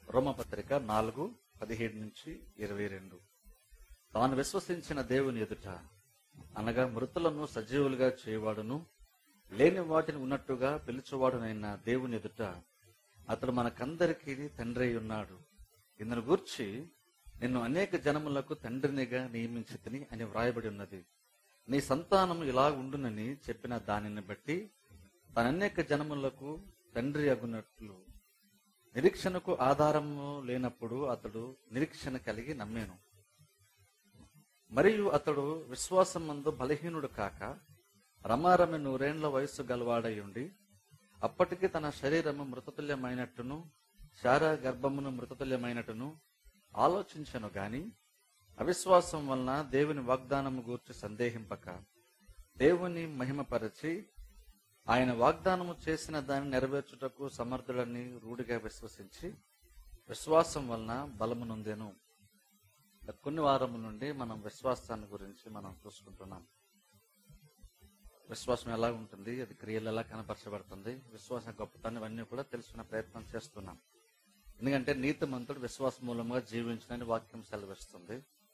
రోమపత్రిక నాలుగు పదిహేడు నుంచి ఇరవై రెండు తాను విశ్వసించిన దేవుని ఎదుట అనగా మృతులను సజీవులుగా చేయవాడును లేని వాటిని ఉన్నట్టుగా పిలుచువాడునైన దేవుని ఎదుట అతడు మనకందరికీ తండ్రి అయి ఉన్నాడు ఇందును గూర్చి నిన్ను అనేక జనములకు తండ్రినిగా నియమించితిని అని వ్రాయబడి ఉన్నది నీ సంతానం ఇలా ఉండునని చెప్పిన దానిని బట్టి తన అనేక జనములకు తండ్రి అగునట్లు నిరీక్షణకు ఆధారము లేనప్పుడు అతడు నిరీక్షణ కలిగి నమ్మేను మరియు అతడు విశ్వాసం మందు బలహీనుడు కాక రమారమి నూరేండ్ల వయస్సు గలవాడై ఉండి అప్పటికి తన శరీరము మృతతుల్యమైనట్టును శారా గర్భమును మృతతుల్యమైనట్టును ఆలోచించను గాని అవిశ్వాసం వలన దేవుని వాగ్దానము గూర్చి సందేహింపక దేవుని మహిమపరచి ఆయన వాగ్దానము చేసిన దాన్ని నెరవేర్చుటకు సమర్థుడని రూఢిగా విశ్వసించి విశ్వాసం వలన బలము నొందెను కొన్ని వారముల నుండి మనం విశ్వాసాన్ని గురించి మనం చూసుకుంటున్నాం విశ్వాసం ఎలా ఉంటుంది అది క్రియలు ఎలా కనపరచబడుతుంది విశ్వాసం గొప్పతనం ఇవన్నీ కూడా తెలుసుకునే ప్రయత్నం చేస్తున్నాం ఎందుకంటే నీతిమంతుడు విశ్వాస మూలంగా జీవించనని వాక్యం సెలవిస్తుంది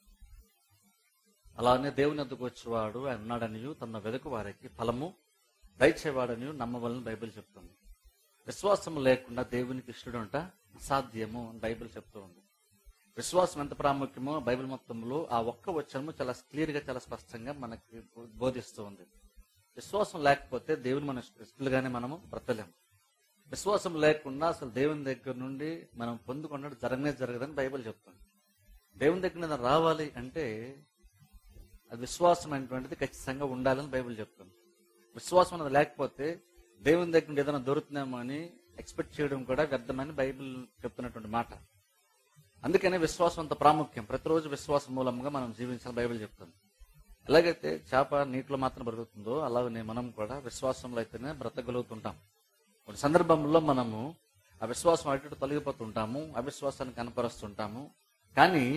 అలానే దేవుని వద్దకు వచ్చేవాడు ఆయన ఉన్నాడనియు తన వెదకు వారికి ఫలము దయచేవాడని నమ్మవలని బైబిల్ చెప్తుంది విశ్వాసం లేకుండా దేవునికి ఇష్టడు అంట అసాధ్యము అని బైబిల్ చెప్తూ ఉంది విశ్వాసం ఎంత ప్రాముఖ్యమో బైబిల్ మొత్తంలో ఆ ఒక్క వచనము చాలా క్లియర్ గా చాలా స్పష్టంగా మనకి బోధిస్తూ ఉంది విశ్వాసం లేకపోతే దేవుని మన ఇష్టలుగానే మనము బ్రతలేము విశ్వాసం లేకుండా అసలు దేవుని దగ్గర నుండి మనం పొందుకున్నట్టు జరగనే జరగదని బైబిల్ చెప్తుంది దేవుని దగ్గర మీద రావాలి అంటే అది విశ్వాసం అనేటువంటిది ఖచ్చితంగా ఉండాలని బైబిల్ చెప్తుంది విశ్వాసం అనేది లేకపోతే దేవుని దగ్గర నుండి ఏదైనా దొరుకుతుందేమో అని ఎక్స్పెక్ట్ చేయడం కూడా వ్యర్థమని బైబిల్ చెప్తున్నటువంటి మాట అందుకనే విశ్వాసం అంత ప్రాముఖ్యం ప్రతిరోజు విశ్వాసం మూలంగా మనం జీవించాలని బైబిల్ చెప్తుంది ఎలాగైతే చేప నీటిలో మాత్రం బ్రతుకుతుందో అలాగనే మనం కూడా విశ్వాసంలో అయితేనే బ్రతకగలుగుతుంటాం కొన్ని సందర్భంలో మనము ఆ విశ్వాసం అటు ఇటు తొలగిపోతుంటాము అవిశ్వాసాన్ని కనపరుస్తుంటాము కానీ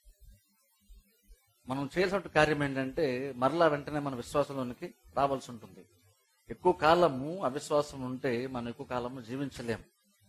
మనం చేయాల్సిన కార్యం ఏంటంటే మరలా వెంటనే మన విశ్వాసంలోనికి రావాల్సి ఉంటుంది ఎక్కువ కాలము అవిశ్వాసం ఉంటే మనం ఎక్కువ కాలము జీవించలేము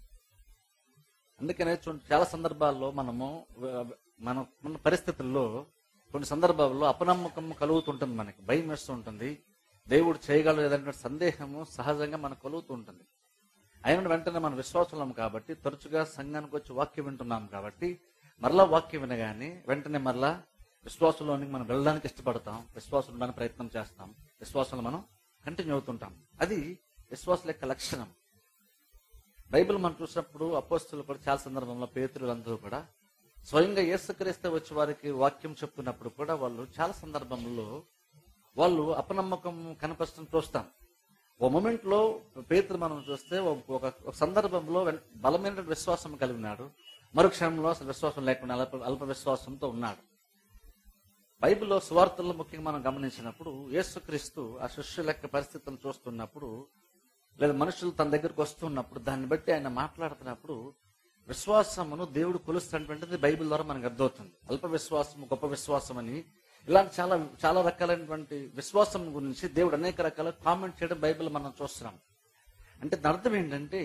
అందుకనే చూడండి చాలా సందర్భాల్లో మనము వ- మన ఉన్న పరిస్థితుల్లో కొన్ని సందర్భాల్లో అపనమ్మకం కలుగుతుంటుంది మనకి భయం వేస్తూ ఉంటుంది దేవుడు చేయగలరు ఏదంటే సందేహము సహజంగా మనకు కలుగుతూ ఉంటుంది అయిన వెంటనే మన విశ్వాసం కాబట్టి తరచుగా సంఘానికి వచ్చి వాక్యం వింటున్నాం కాబట్టి మరలా వాక్యం వినగానే వెంటనే మరలా విశ్వాసంలోనికి మనం వెళ్ళడానికి ఇష్టపడతాం విశ్వాసం ఉండడానికి ప్రయత్నం చేస్తాం విశ్వాసంలో మనం కంటిన్యూ అవుతుంటాం అది విశ్వాసం యొక్క లక్షణం బైబిల్ మనం చూసినప్పుడు అపోస్తులు కూడా చాలా సందర్భంలో పేతులందరూ కూడా స్వయంగా యేసుక్రీస్తు వచ్చి వారికి వాక్యం చెప్తున్నప్పుడు కూడా వాళ్ళు చాలా సందర్భంలో వాళ్ళు అపనమ్మకం కనపరచడం చూస్తాం ఓ మూమెంట్ లో పేతురు మనం చూస్తే ఒక- ఒక ఒక సందర్భంలో వెన్- బలమైన విశ్వాసం కలిగి ఉన్నాడు మరు క్షణంలో అసలు విశ్వాసం లేకుండా అల్ప అల్ప విశ్వాసంతో ఉన్నాడు బైబిల్లో సువార్తల్లో ముఖ్యంగా మనం గమనించినప్పుడు యేసుక్రీస్తు ఆ శిష్యుల యొక్క పరిస్థితులను చూస్తున్నప్పుడు లేదా మనుషులు తన దగ్గరకు వస్తున్నప్పుడు దాన్ని బట్టి ఆయన మాట్లాడుతున్నప్పుడు విశ్వాసమును దేవుడు కొలుస్తున్నటువంటిది బైబిల్ ద్వారా మనకు అర్థమవుతుంది అల్ప విశ్వాసం గొప్ప విశ్వాసం అని ఇలాంటి చాలా చాలా రకాలైనటువంటి విశ్వాసం గురించి దేవుడు అనేక రకాల కామెంట్ చేయడం బైబిల్ మనం చూస్తున్నాం అంటే దాని అర్థం ఏంటంటే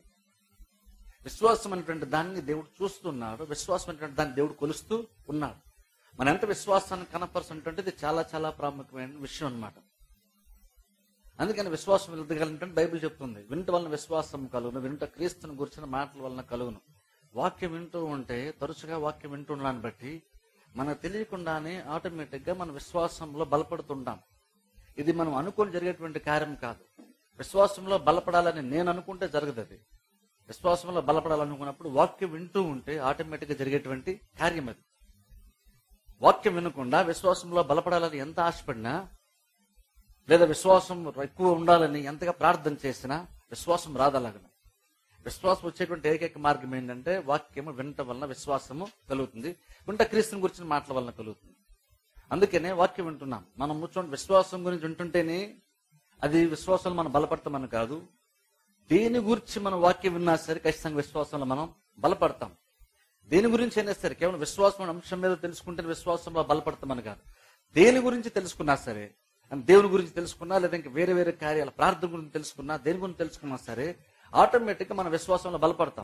విశ్వాసం అనేటువంటి దాన్ని దేవుడు చూస్తున్నాడు విశ్వాసం అనేటువంటి దాన్ని దేవుడు కొలుస్తూ ఉన్నాడు మన ఎంత విశ్వాసాన్ని కనపరుస్తున్నటువంటిది చాలా చాలా ప్రాముఖ్యమైన విషయం అన్నమాట అందుకని విశ్వాసం వెళ్తగలంటే బైబిల్ చెప్తుంది వింట వలన విశ్వాసం కలుగును వింట క్రీస్తుని గురించిన మాటల వలన కలుగును వాక్యం వింటూ ఉంటే తరచుగా వాక్యం వింటున్నాను బట్టి మనకు తెలియకుండానే ఆటోమేటిక్ గా మన విశ్వాసంలో బలపడుతుంటాం ఇది మనం అనుకొని జరిగేటువంటి కార్యం కాదు విశ్వాసంలో బలపడాలని నేను అనుకుంటే జరగదు అది విశ్వాసంలో బలపడాలనుకున్నప్పుడు వాక్యం వింటూ ఉంటే ఆటోమేటిక్ గా జరిగేటువంటి కార్యం అది వాక్యం వినకుండా విశ్వాసంలో బలపడాలని ఎంత ఆశపడినా లేదా విశ్వాసం ఎక్కువ ఉండాలని ఎంతగా ప్రార్థన చేసినా విశ్వాసం రాదలాగను విశ్వాసం వచ్చేటువంటి ఏకైక మార్గం ఏంటంటే వాక్యము వినట వలన విశ్వాసము కలుగుతుంది వింట క్రీస్తుని గురించిన మాటల వలన కలుగుతుంది అందుకనే వాక్యం వింటున్నాం మనం కూర్చోండి విశ్వాసం గురించి వింటుంటేనే అది విశ్వాసంలో మనం బలపడతామని కాదు దేని గురించి మనం వాక్యం విన్నా సరే ఖచ్చితంగా విశ్వాసంలో మనం బలపడతాం దేని గురించి అయినా సరే కేవలం విశ్వాసం అనే అంశం మీద తెలుసుకుంటే విశ్వాసంలో బలపడతామని కాదు దేని గురించి తెలుసుకున్నా సరే అంటే దేవుని గురించి తెలుసుకున్నా లేదా ఇంకా వేరే వేరే కార్యాల ప్రార్థన గురించి తెలుసుకున్నా దేని గురించి తెలుసుకున్నా సరే ఆటోమేటిక్ గా మన విశ్వాసంలో బలపడతాం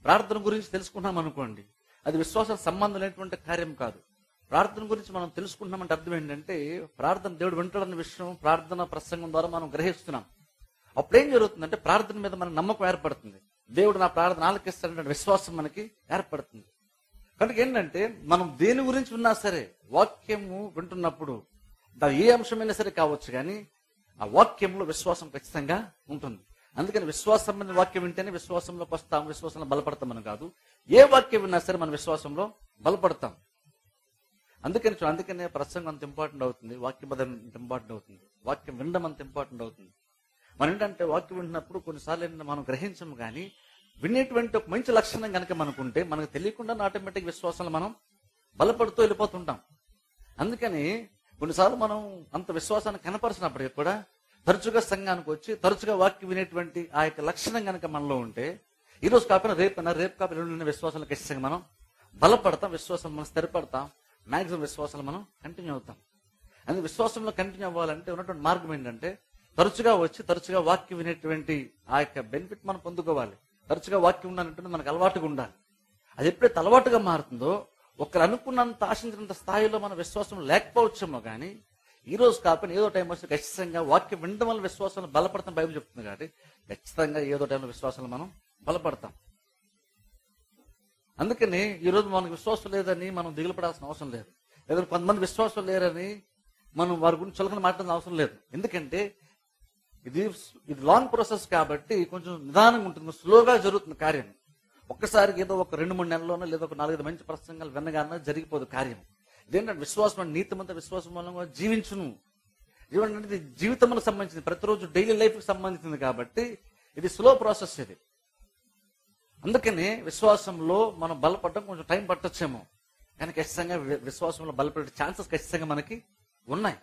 ప్రార్థన గురించి తెలుసుకున్నాం అనుకోండి అది విశ్వాసం సంబంధం లేనటువంటి కార్యం కాదు ప్రార్థన గురించి మనం తెలుసుకుంటున్నామంటే అర్థం ఏంటంటే ప్రార్థన దేవుడు వింటాడన్న విషయం ప్రార్థన ప్రసంగం ద్వారా మనం గ్రహిస్తున్నాం అప్పుడు ఏం జరుగుతుందంటే ప్రార్థన మీద మన నమ్మకం ఏర్పడుతుంది దేవుడు నా ప్రార్థన ఆలకిస్తాడనే విశ్వాసం మనకి ఏర్పడుతుంది కనుక ఏంటంటే మనం దేని గురించి విన్నా సరే వాక్యము వింటున్నప్పుడు అది ఏ అంశమైనా సరే కావచ్చు కానీ ఆ వాక్యంలో విశ్వాసం ఖచ్చితంగా ఉంటుంది అందుకని విశ్వాసం మీద వాక్యం వింటేనే విశ్వాసంలోకి వస్తాం విశ్వాసంలో బలపడతాం అని కాదు ఏ వాక్యం విన్నా సరే మన విశ్వాసంలో బలపడతాం అందుకని చూ- అందుకనే ప్రసంగం అంత ఇంపార్టెంట్ అవుతుంది వాక్యం పదం అంత ఇంపార్టెంట్ అవుతుంది వాక్యం వినడం అంత ఇంపార్టెంట్ అవుతుంది మనం ఏంటంటే వాక్యం వింటున్నప్పుడు కొన్నిసార్లు ఏంటంటే మనం గ్రహించము కానీ వినేటువంటి ఒక మంచి లక్షణం కనుక మనకుంటే మనకు తెలియకుండా ఆటోమేటిక్ విశ్వాసంలో మనం బలపడుతూ వెళ్ళిపోతుంటాం అందుకని కొన్నిసార్లు మనం అంత విశ్వాసాన్ని కనపరిచినప్పటికీ కూడా తరచుగా సంఘానికి వచ్చి తరచుగా వాక్యం వినేటువంటి ఆ యొక్క లక్షణం కనుక మనలో ఉంటే ఈ రోజు కాకపోయినా రేపైనా రేపు కాకపోయినా ఎల్లుండి విశ్వాసాలు ఖచ్చితంగా మనం బలపడతాం విశ్వాసం మనం స్థిరపడతాం మాక్సిమం విశ్వాసాలు మనం కంటిన్యూ అవుతాం అందుకే విశ్వాసంలో కంటిన్యూ అవ్వాలంటే ఉన్నటువంటి మార్గం ఏంటంటే తరచుగా వచ్చి తరచుగా వాక్యం వినేటువంటి ఆ యొక్క బెనిఫిట్ మనం పొందుకోవాలి తరచుగా వాక్యం ఉండాలంటే మనకు అలవాటుగా ఉండాలి అది ఎప్పుడైతే అలవాటుగా మారుతుందో ఒకరు అనుకున్నంత ఆశించినంత స్థాయిలో మన విశ్వాసం లేకపోవచ్చేమో కానీ ఈ రోజు కాకపోయినా ఏదో టైం వస్తే ఖచ్చితంగా వాక్యం వినడం వల్ల విశ్వాసం బలపడతాం బైబిల్ చెప్తుంది కాబట్టి ఖచ్చితంగా ఏదో టైంలో విశ్వాసాలు మనం బలపడతాం అందుకని ఈ రోజు మనకు విశ్వాసం లేదని మనం దిగులు పడాల్సిన అవసరం లేదు లేదా కొంతమంది విశ్వాసం లేరని మనం వారి గురించి చులకన మాట్లాడాల్సిన అవసరం లేదు ఎందుకంటే ఇది ఇది లాంగ్ ప్రాసెస్ కాబట్టి కొంచెం నిదానంగా ఉంటుంది స్లోగా జరుగుతుంది కార్యం ఒక్కసారికి ఏదో ఒక రెండు మూడు నెలల్లోనో లేదా ఒక నాలుగైదు మంచి ప్రసంగాలు వినగానే జరిగిపోదు కార్యం ఇదేంటంటే విశ్వాసం అంటే నీతిమంత విశ్వాసం మూలంగా జీవించును జీవనం అనేది జీవితంలో సంబంధించింది ప్రతిరోజు డైలీ లైఫ్ కి సంబంధించింది కాబట్టి ఇది స్లో ప్రాసెస్ ఇది అందుకని విశ్వాసంలో మనం బలపడడం కొంచెం టైం పట్టొచ్చేమో కానీ ఖచ్చితంగా వి- విశ్వాసంలో బలపడే ఛాన్సెస్ ఖచ్చితంగా మనకి ఉన్నాయి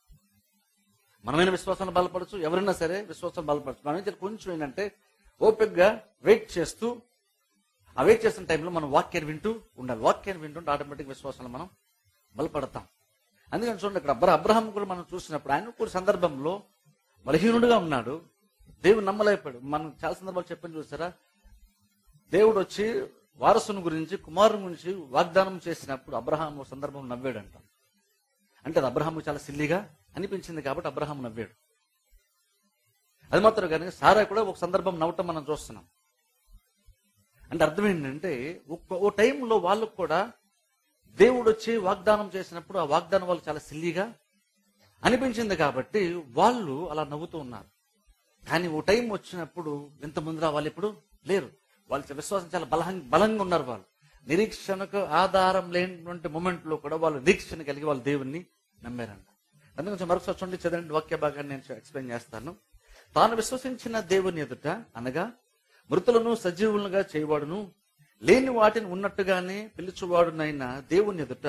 మనమైన విశ్వాసాన్ని బలపడచ్చు ఎవరైనా సరే విశ్వాసం బలపడచ్చు మనం ఏం చేయాలి? కొంచెం ఏంటంటే ఓపిక్గా వెయిట్ చేస్తూ ఆ వెయిట్ చేస్తున్న టైంలో మనం వాక్యాన్ని వింటూ ఉండాలి వాక్యాన్ని వింటుంటే ఆటోమేటిక్ విశ్వాసంలో మనం బలపడతాం అందుకని చూడండి ఇక్కడ అబ్ర అబ్రహం కూడా మనం చూసినప్పుడు ఆయన కూడా సందర్భంలో బలహీనుడుగా ఉన్నాడు దేవుడు నమ్మలేకపోయాడు మనం చాలా సందర్భాలు చెప్పని చూసారా దేవుడు వచ్చి వారసుని గురించి కుమారుని గురించి వాగ్దానం చేసినప్పుడు అబ్రహాం ఒక సందర్భం నవ్వాడంట అంటే అది అబ్రహాము చాలా సిల్లిగా అనిపించింది కాబట్టి అబ్రహాం నవ్వాడు అది మాత్రం కానీ సారా కూడా ఒక సందర్భం నవ్వటం మనం చూస్తున్నాం అంటే అర్థం ఏంటంటే ఒక్క- ఓ టైంలో వాళ్ళకు కూడా దేవుడు వచ్చి వాగ్దానం చేసినప్పుడు ఆ వాగ్దానం వాళ్ళు చాలా సిల్లిగా అనిపించింది కాబట్టి వాళ్ళు అలా నవ్వుతూ ఉన్నారు కానీ ఓ టైం వచ్చినప్పుడు ఎంత ముందురా వాళ్ళు ఇప్పుడు లేరు వాళ్ళ విశ్వాసం చాలా బలం బలంగా ఉన్నారు వాళ్ళు నిరీక్షణకు ఆధారం లేనటువంటి మూమెంట్ లో కూడా వాళ్ళు నిరీక్షణ కలిగి వాళ్ళు దేవుణ్ణి నమ్మారంట అందుకని కొంచెం మరొకసారి చూడండి చదవండి వాక్య భాగాన్ని నేను ఎక్స్ప్లెయిన్ చేస్తాను తాను విశ్వసించిన దేవుని ఎదుట అనగా మృతులను సజీవులుగా చేయవాడును లేని వాటిని ఉన్నట్టుగానే పిలుచువాడునైన దేవుని ఎదుట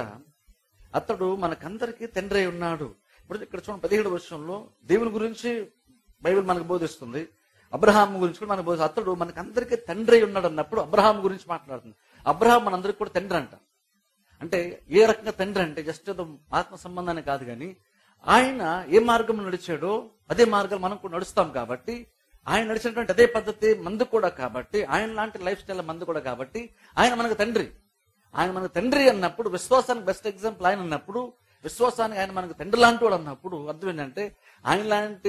అతడు మనకందరికీ తండ్రి అయి ఉన్నాడు ఇప్పుడు ఇక్కడ చూడండి పదిహేడు వర్షంలో దేవుని గురించి బైబిల్ మనకు బోధిస్తుంది అబ్రహాం గురించి కూడా మనకు బోధిస్తుంది అతడు మనకందరికీ తండ్రి అయి ఉన్నాడు అన్నప్పుడు అబ్రహాం గురించి మాట్లాడుతుంది అబ్రహాం మనందరికి కూడా తండ్రి అంట అంటే ఏ రకంగా తండ్రి అంటే జస్ట్ ఏదో ఆత్మ సంబంధాన్ని కాదు కానీ ఆయన ఏ మార్గం నడిచాడో అదే మార్గం మనం కూడా నడుస్తాం కాబట్టి ఆయన నడిచినటువంటి అదే పద్ధతి మందు కూడా కాబట్టి ఆయన లాంటి లైఫ్ స్టైల్ మందు కూడా కాబట్టి ఆయన మనకు తండ్రి ఆయన మనకు తండ్రి అన్నప్పుడు విశ్వాసానికి బెస్ట్ ఎగ్జాంపుల్ ఆయన అన్నప్పుడు విశ్వాసానికి ఆయన మనకు తండ్రి లాంటి వాడు అన్నప్పుడు అర్థం ఏంటంటే ఆయన లాంటి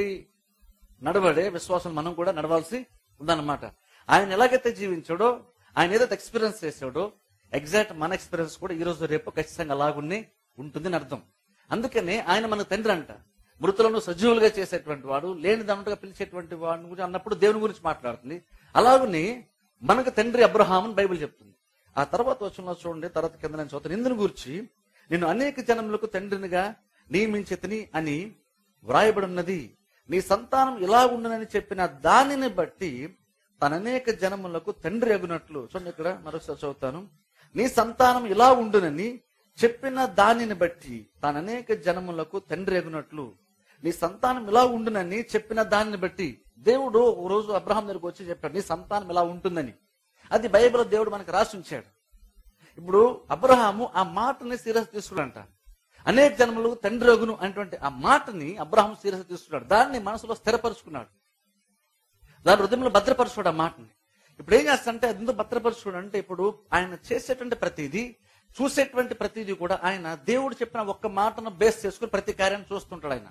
నడవడే విశ్వాసం మనం కూడా నడవాల్సి ఉందన్నమాట ఆయన ఎలాగైతే జీవించాడో ఆయన ఏదైతే ఎక్స్పీరియన్స్ చేశాడో ఎగ్జాక్ట్ మన ఎక్స్పీరియన్స్ కూడా ఈ రోజు రేపు ఖచ్చితంగా అలాగున్నే ఉంటుంది అని అర్థం అందుకనే ఆయన మన తండ్రి అంట మృతులను సజీవులుగా చేసేటువంటి వాడు లేని దాంట్గా పిలిచేటువంటి వాడిని గురించి అన్నప్పుడు దేవుని గురించి మాట్లాడుతుంది అలాగని మనకు తండ్రి అబ్రహాం అని బైబిల్ చెప్తుంది ఆ తర్వాత వచ్చిన చూడండి తర్వాత కింద నేను చదువుతాను ఇందుని గురించి నేను అనేక జనములకు తండ్రినిగా నియమించతిని అని వ్రాయబడి ఉన్నది నీ సంతానం ఇలా ఉండునని చెప్పిన దానిని బట్టి తన అనేక జనములకు తండ్రి అగునట్లు చూడండి ఇక్కడ మరొకసారి చదువుతాను నీ సంతానం ఇలా ఉండునని చెప్పిన దానిని బట్టి తన అనేక జనములకు తండ్రి అగునట్లు నీ సంతానం ఇలా ఉండునని చెప్పిన దానిని బట్టి దేవుడు ఒక రోజు అబ్రహాం దగ్గరకు వచ్చి చెప్పాడు నీ సంతానం ఇలా ఉంటుందని అది బైబిల్ దేవుడు మనకు రాసి ఉంచాడు ఇప్పుడు అబ్రహాము ఆ మాటని సీరియస్ తీసుకున్నాడంట అనేక జన్మలు తండ్రి అగును అనేటువంటి ఆ మాటని అబ్రహాం సీరియస్ తీసుకున్నాడు దాన్ని మనసులో స్థిరపరుచుకున్నాడు దాని హృదయంలో భద్రపరుచుకోడు ఆ మాటని ఇప్పుడు ఏం చేస్తాడంటే అది ఎందుకు భద్రపరచుకోడు అంటే ఇప్పుడు ఆయన చేసేటువంటి ప్రతిదీ చూసేటువంటి ప్రతిదీ కూడా ఆయన దేవుడు చెప్పిన ఒక్క మాటను బేస్ చేసుకుని ప్రతి కార్యాన్ని చూస్తుంటాడు ఆయన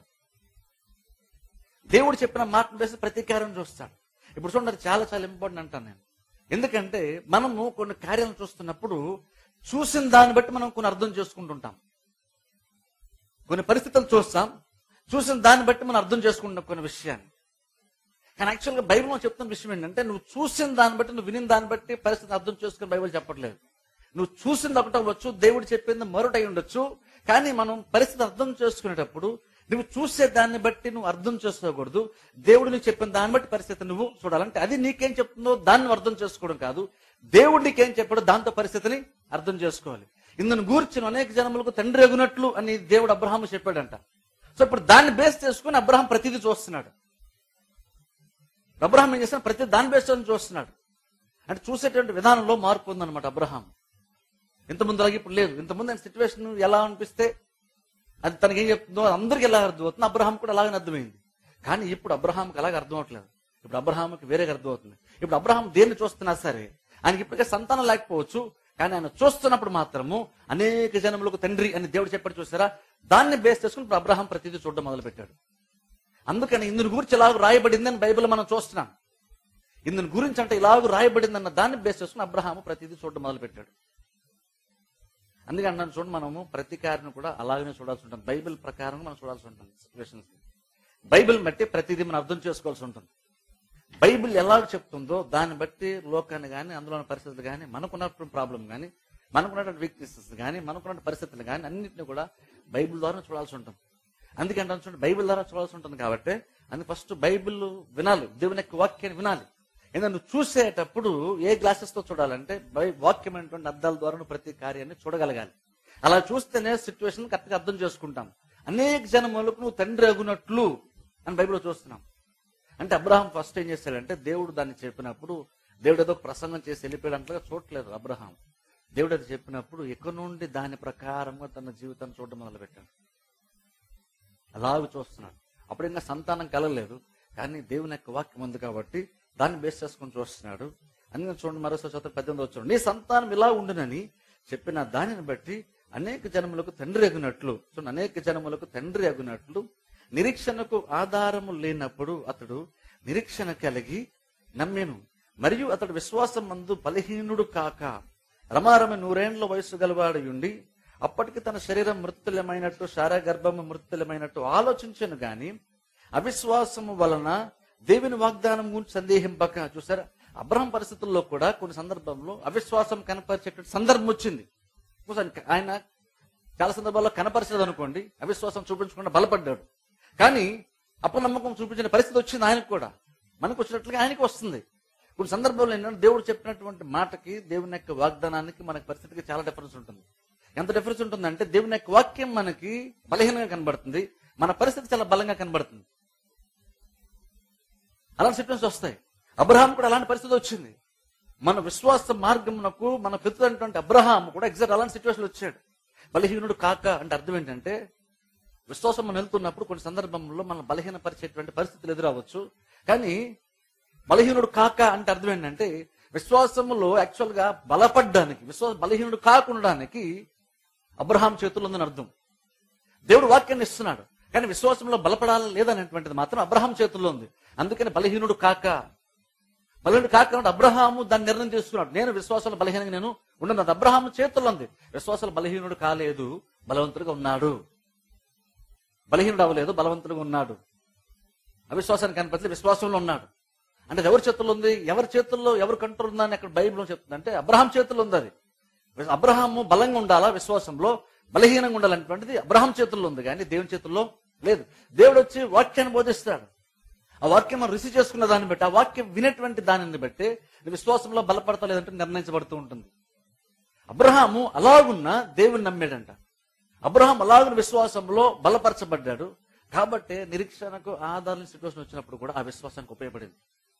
దేవుడు చెప్పిన మాటను బేస్ ప్రతి కార్యం చూస్తాడు ఇప్పుడు చూడండి అది చాలా చాలా ఇంపార్టెంట్ అంటాను నేను ఎందుకంటే మనము కొన్ని కార్యాలు చూస్తున్నప్పుడు చూసిన దాన్ని బట్టి మనం కొన్ని అర్థం చేసుకుంటుంటాం కొన్ని పరిస్థితులు చూస్తాం చూసిన దాన్ని బట్టి మనం అర్థం చేసుకుంటాం కొన్ని విషయాన్ని కానీ యాక్చువల్గా బైబిల్లో చెప్తున్న విషయం ఏంటంటే నువ్వు చూసిన దాన్ని బట్టి నువ్వు వినిన దాన్ని బట్టి పరిస్థితి అర్థం చేసుకుని బైబిల్ చెప్పట్లేదు నువ్వు చూసింది ఒకటి అవ్వచ్చు దేవుడు చెప్పింది మరొకటి అయి ఉండొచ్చు కానీ మనం పరిస్థితి అర్థం చేసుకునేటప్పుడు నువ్వు చూసే దాన్ని బట్టి నువ్వు అర్థం చేసుకోకూడదు దేవుడు నీకు చెప్పిన దాన్ని బట్టి పరిస్థితి నువ్వు చూడాలంటే అది నీకేం చెప్తుందో దాన్ని నువ్వు అర్థం చేసుకోవడం కాదు దేవుడు నీకేం చెప్పాడో దాంతో పరిస్థితిని అర్థం చేసుకోవాలి ఇందును గూర్చిన అనేక జనములకు తండ్రి ఎగునట్లు అని దేవుడు అబ్రహాము చెప్పాడంట సో ఇప్పుడు దాన్ని బేస్ చేసుకుని అబ్రహాం ప్రతిదీ చూస్తున్నాడు అబ్రహాం ఏం చేస్తాడు ప్రతి దాన్ని బేస్ చేసుకుని చూస్తున్నాడు అంటే చూసేటువంటి విధానంలో మార్పు ఉందన్నమాట అబ్రహాం ఇంతకుముందు అలాగే ఇప్పుడు లేదు ఇంతకుముందు ఆయన సిచ్యువేషన్ ఎలా అనిపిస్తే అది తనకి ఏం చెప్తుందో అది అందరికీ ఎలా అర్థమవుతుంది అబ్రహాం కూడా అలాగే అర్థమైంది కానీ ఇప్పుడు అబ్రహాంకి అలాగే అర్థం అవట్లేదు ఇప్పుడు అబ్రహాంకి వేరేగా అర్థమవుతుంది ఇప్పుడు అబ్రహాం దేన్ని చూస్తున్నా సరే ఆయనకి ఇప్పటికే సంతానం లేకపోవచ్చు కానీ ఆయన చూస్తున్నప్పుడు మాత్రము అనేక జనములకు తండ్రి అని దేవుడు చెప్పాడు చూసారా దాన్ని బేస్ చేసుకుని ఇప్పుడు అబ్రహాం ప్రతిదీ చూడడం మొదలు పెట్టాడు అందుకని ఇందుని గురించి ఇలాగ రాయబడిందని బైబిల్ మనం చూస్తున్నాం ఇందుని గురించి అంటే ఇలాగ రాయబడిందన్న దాన్ని బేస్ చేసుకుని అబ్రహాము ప్రతిదీ చూడడం మొదలు పెట్టాడు అందుకే అన్నాను చూడండి మనము ప్రతి కార్యం కూడా అలాగనే చూడాల్సి ఉంటుంది బైబిల్ ప్రకారం మనం చూడాల్సి ఉంటుంది సిచ్యువేషన్స్ బైబిల్ బట్టి ప్రతిదీ మనం అర్థం చేసుకోవాల్సి ఉంటుంది బైబిల్ ఎలా చెప్తుందో దాన్ని బట్టి లోకాన్ని కానీ అందులో ఉన్న పరిస్థితులు కానీ మనకున్నటువంటి ప్రాబ్లం కానీ మనకున్నటువంటి వీక్నెసెస్ కానీ మనకున్న పరిస్థితులు కానీ అన్నింటినీ కూడా బైబిల్ ద్వారా చూడాల్సి ఉంటుంది అందుకంటే చూడండి బైబిల్ ద్వారా చూడాల్సి ఉంటుంది కాబట్టి అందుకు ఫస్ట్ బైబిల్ వినాలి దేవుని యొక్క వాక్యాన్ని వినాలి ఎందుకంటే నువ్వు చూసేటప్పుడు ఏ గ్లాసెస్ తో చూడాలంటే బై వాక్యం అనేటువంటి అర్థాల ద్వారా నువ్వు ప్రతి కార్యాన్ని చూడగలగాలి అలా చూస్తేనే సిచ్యువేషన్ కరెక్ట్ గా అర్థం చేసుకుంటాం అనేక జనములకు నువ్వు తండ్రి అగునట్లు అని బైబిల్లో చూస్తున్నాం అంటే అబ్రహాం ఫస్ట్ ఏం చేశాడంటే దేవుడు దాన్ని చెప్పినప్పుడు దేవుడు ఏదో ఒక ప్రసంగం చేసి వెళ్ళిపోయాడంతగా చూడలేదు అబ్రహాం దేవుడు అది చెప్పినప్పుడు ఎక్కడి నుండి దాని ప్రకారంగా తన జీవితాన్ని చూడడం మొదలు పెట్టాడు అలాగ చూస్తున్నాడు అప్పుడు ఇంకా సంతానం కలగలేదు కానీ దేవుని యొక్క వాక్యం ఉంది కాబట్టి దాన్ని బేస్ చేసుకొని చూస్తున్నాడు అందుకని చూడండి మరోసారి చదువు పద్దెనిమిది వచ్చాడు నీ సంతానం ఇలా ఉండునని చెప్పిన దానిని బట్టి అనేక జనములకు తండ్రి ఎగునట్లు చూడండి అనేక జనములకు తండ్రి ఎగునట్లు నిరీక్షణకు ఆధారము లేనప్పుడు అతడు నిరీక్షణ కలిగి నమ్మెను మరియు అతడు విశ్వాసం మందు బలహీనుడు కాక రమారమ నూరేండ్ల వయసు గలవాడు ఉండి అప్పటికి తన శరీరం మృత్యులమైనట్టు శారగర్భము మృత్యులమైనట్టు ఆలోచించను గాని అవిశ్వాసము వలన దేవుని వాగ్దానం గురించి సందేహింపక చూసారా అబ్రహం పరిస్థితుల్లో కూడా కొన్ని సందర్భంలో అవిశ్వాసం కనపరిచేటువంటి సందర్భం వచ్చింది చూసాను ఆయన చాలా సందర్భాల్లో కనపరచలేదు అనుకోండి అవిశ్వాసం చూపించకుండా బలపడ్డాడు కానీ అపనమ్మకం చూపించిన పరిస్థితి వచ్చింది ఆయనకు కూడా మనకు వచ్చినట్లుగా ఆయనకి వస్తుంది కొన్ని సందర్భంలో ఏంటంటే దేవుడు చెప్పినటువంటి మాటకి దేవుని యొక్క వాగ్దానానికి మనకి పరిస్థితికి చాలా డిఫరెన్స్ ఉంటుంది ఎంత డిఫరెన్స్ ఉంటుందంటే దేవుని యొక్క వాక్యం మనకి బలహీనంగా కనబడుతుంది మన పరిస్థితి చాలా బలంగా కనబడుతుంది అలాంటి సిట్యువేషన్స్ వస్తాయి అబ్రహాం కూడా అలాంటి పరిస్థితి వచ్చింది మన విశ్వాస మార్గమునకు మన పితృటువంటి అబ్రహాం కూడా ఎగ్జాక్ట్ అలాంటి సిచ్యువేషన్ వచ్చాడు బలహీనుడు కాక అంటే అర్థం ఏంటంటే విశ్వాసం మనం వెళ్తున్నప్పుడు కొన్ని సందర్భంలో మనం బలహీనపరిచేటువంటి పరిస్థితులు ఎదురవచ్చు కానీ బలహీనుడు కాక అంటే అర్థం ఏంటంటే విశ్వాసములో యాక్చువల్ గా బలపడ్డానికి విశ్వాస బలహీనుడు కాకుండడానికి అబ్రహాం చేతుల్లో ఉందని అర్థం దేవుడు వాక్యాన్ని ఇస్తున్నాడు కానీ విశ్వాసంలో బలపడాలి లేదనేటువంటిది మాత్రం అబ్రహాం చేతుల్లో ఉంది అందుకని బలహీనుడు కాక బలహీనుడు కాక అంటే అబ్రహాము దాన్ని నిర్ణయం చేసుకున్నాడు నేను విశ్వాసంలో బలహీనంగా నేను ఉండను అది అబ్రహాము చేతుల్లో ఉంది విశ్వాసంలో బలహీనుడు కాలేదు బలవంతుడుగా ఉన్నాడు బలహీనుడు అవ్వలేదు బలవంతుడుగా ఉన్నాడు అవిశ్వాసానికి కనపడితే విశ్వాసంలో ఉన్నాడు అంటే అది ఎవరి చేతుల్లో ఉంది ఎవరి చేతుల్లో ఎవరు కంట్రోల్ ఉందని అక్కడ బైబిల్లో చెప్తుంది అంటే అబ్రహాం చేతుల్లో ఉంది అది అబ్రహాము బలంగా ఉండాలా విశ్వాసంలో బలహీనంగా ఉండాలనేటువంటిది అబ్రహాం చేతుల్లో ఉంది కానీ దేవుని చేతుల్లో లేదు దేవుడు వచ్చి వాక్యాన్ని బోధిస్తాడు ఆ వాక్యం మనం రిసీవ్ చేసుకున్న దాన్ని బట్టి ఆ వాక్యం వినేటువంటి దానిని బట్టి నీ విశ్వాసంలో బలపడతా లేదంటే నిర్ణయించబడుతూ ఉంటుంది అబ్రహాము అలాగున్న దేవుని నమ్మాడంట అబ్రహాం అలాగున్న విశ్వాసంలో బలపరచబడ్డాడు కాబట్టి నిరీక్షణకు ఆధారం సిచ్యువేషన్ వచ్చినప్పుడు కూడా ఆ విశ్వాసానికి ఉపయోగపడింది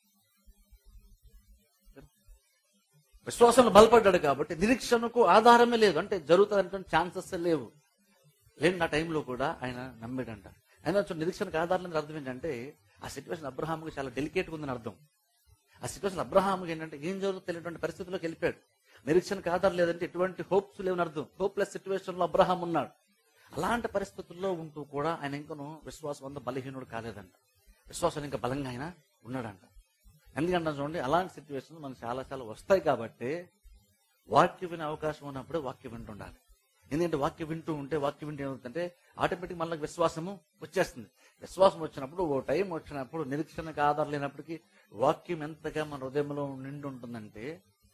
విశ్వాసంలో బలపడ్డాడు కాబట్టి నిరీక్షణకు ఆధారమే లేదు అంటే జరుగుతుంది ఛాన్సెస్ లేవు లేని ఆ టైంలో కూడా ఆయన నమ్మాడంట ఆయన నిరీక్షణకు ఆధారం లేని అర్థం ఏంటంటే ఆ సిచ్యువేషన్ అబ్రహాంకి చాలా డెలికేట్గా ఉందని అర్థం ఆ సిచ్యువేషన్ అబ్రహాంకి ఏంటంటే ఏం జరుగుతుందో తెలియటువంటి పరిస్థితిలోకి వెళ్ళిపోయాడు నిరీక్షణకు ఆధారం లేదంటే ఎటువంటి హోప్స్ లేవని అర్థం హోప్లెస్ సిచ్యువేషన్ లో అబ్రహాం ఉన్నాడు అలాంటి పరిస్థితుల్లో ఉంటూ కూడా ఆయన ఇంకను విశ్వాసం అంతా బలహీనుడు కాలేదంట విశ్వాసం ఇంకా బలంగా ఆయన ఉన్నాడంట ఎందుకంటే చూడండి అలాంటి సిచ్యువేషన్ మనకు చాలా చాలా వస్తాయి కాబట్టి వాక్యం వినే అవకాశం ఉన్నప్పుడు వాక్యం వింటుండాలి ఎందుకంటే వాక్యం వింటూ ఉంటే వాక్యం వింటే ఏమవుతుందంటే ఆటోమేటిక్ మనకు విశ్వాసము వచ్చేస్తుంది విశ్వాసం వచ్చినప్పుడు ఓ టైం వచ్చినప్పుడు నిరీక్షణకు ఆధారం లేనప్పటికీ వాక్యం ఎంతగా మన హృదయంలో నిండి ఉంటుందంటే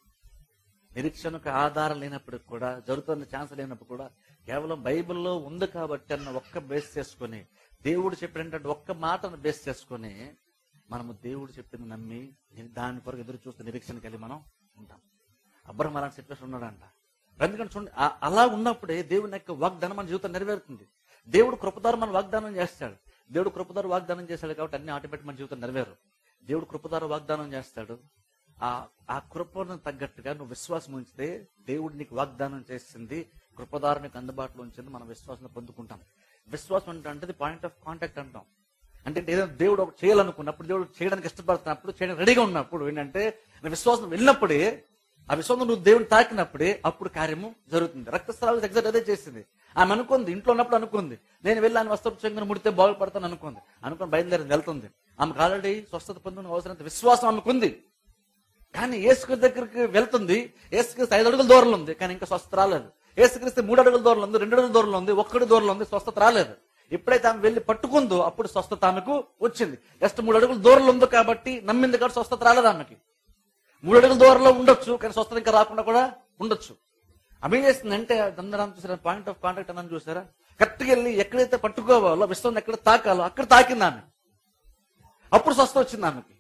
నిరీక్షణకు ఆధారం లేనప్పటికి కూడా జరుగుతున్న ఛాన్స్ లేనప్పుడు కూడా కేవలం బైబిల్లో ఉంది కాబట్టి అన్న ఒక్క బేస్ చేసుకొని దేవుడు చెప్పినటువంటి ఒక్క మాటను బేస్ చేసుకొని మనము దేవుడు చెప్పింది నమ్మి దాని కొరకు ఎదురు చూస్తే నిరీక్షణ కలిగి మనం ఉంటాం అబ్రహం అలాంటి సిచ్యువేషన్ ఉన్నాడంట ఎందుకంటే చూడండి ఆ- అలా ఉన్నప్పుడే దేవుని యొక్క వాగ్దానం మన జీవితం నెరవేరుతుంది దేవుడు కృపదారు మన వాగ్దానం చేస్తాడు దేవుడు కృపదారు వాగ్దానం చేశాడు కాబట్టి అన్ని ఆటోమేటిక్ మన జీవితం నెరవేరు దేవుడు కృపదారు వాగ్దానం చేస్తాడు ఆ ఆ కృపను తగ్గట్టుగా నువ్వు విశ్వాసం ఉంచితే దేవుడు నీకు వాగ్దానం చేసింది కృపదారు నీకు అందుబాటులో ఉంచింది మనం విశ్వాసం పొందుకుంటాం విశ్వాసం అంటే అంటే పాయింట్ ఆఫ్ కాంటాక్ట్ అంటాం అంటే ఏదైనా దేవుడు ఒకటి చేయాలనుకున్నప్పుడు దేవుడు చేయడానికి ఇష్టపడుతున్నప్పుడు చేయడానికి రెడీగా ఉన్నప్పుడు ఏంటంటే నీ విశ్వాసం వెళ్ళినప్పుడే ఆ విశ్వాసం నువ్వు దేవుని తాకినప్పుడే అప్పుడు కార్యము జరుగుతుంది రక్తస్రావం ఎగ్జాక్ట్ అదే చేసింది ఆమె అనుకుంది ఇంట్లో ఉన్నప్పుడు అనుకుంది నేను వెళ్ళి ఆయన వస్త్రపు చెంగును ముడితే బాగుపడతాను అనుకుంది అనుకుని బయలుదేరింది వెళ్తుంది ఆమెకు ఆల్రెడీ స్వస్థత పొందిన అవసరం విశ్వాసం అనుకుంది కానీ ఏసుక్రీస్తు దగ్గరికి వెళ్తుంది ఏసుక్రీస్తు ఐదు అడుగుల దూరంలో ఉంది కానీ ఇంకా స్వస్థత రాలేదు ఏసుక్రీస్తు మూడు అడుగుల దూరంలో ఉంది రెండు అడుగుల దూరంలో ఉంది ఒక్కడి దూరంలో ఉంది స్వస్థత రాలేదు ఎప్పుడైతే ఆమె వెళ్ళి పట్టుకుందో అప్పుడు స్వస్థత ఆమెకు వచ్చింది జస్ట్ మూడు అడుగుల దూరంలో ఉంది కాబట్టి నమ్మింది కాబట్టి స్వస్థత రాలేదు ఆమెకి మూడు అడుగుల దూరంలో ఉండొచ్చు కానీ స్వస్థత ఇంకా రాకుండా కూడా ఉండొచ్చు ఆమె ఏం చేస్తుందంటే అందరం చూసారా పాయింట్ ఆఫ్ కాంటాక్ట్ అన్నది చూసారా కరెక్ట్గా వెళ్ళి ఎక్కడైతే పట్టుకోవాలో విశ్వం ఎక్కడ తాకాలో అక్కడ తాకింది ఆమె అప్పుడు స్వస్థత వచ్చింది ఆమెకి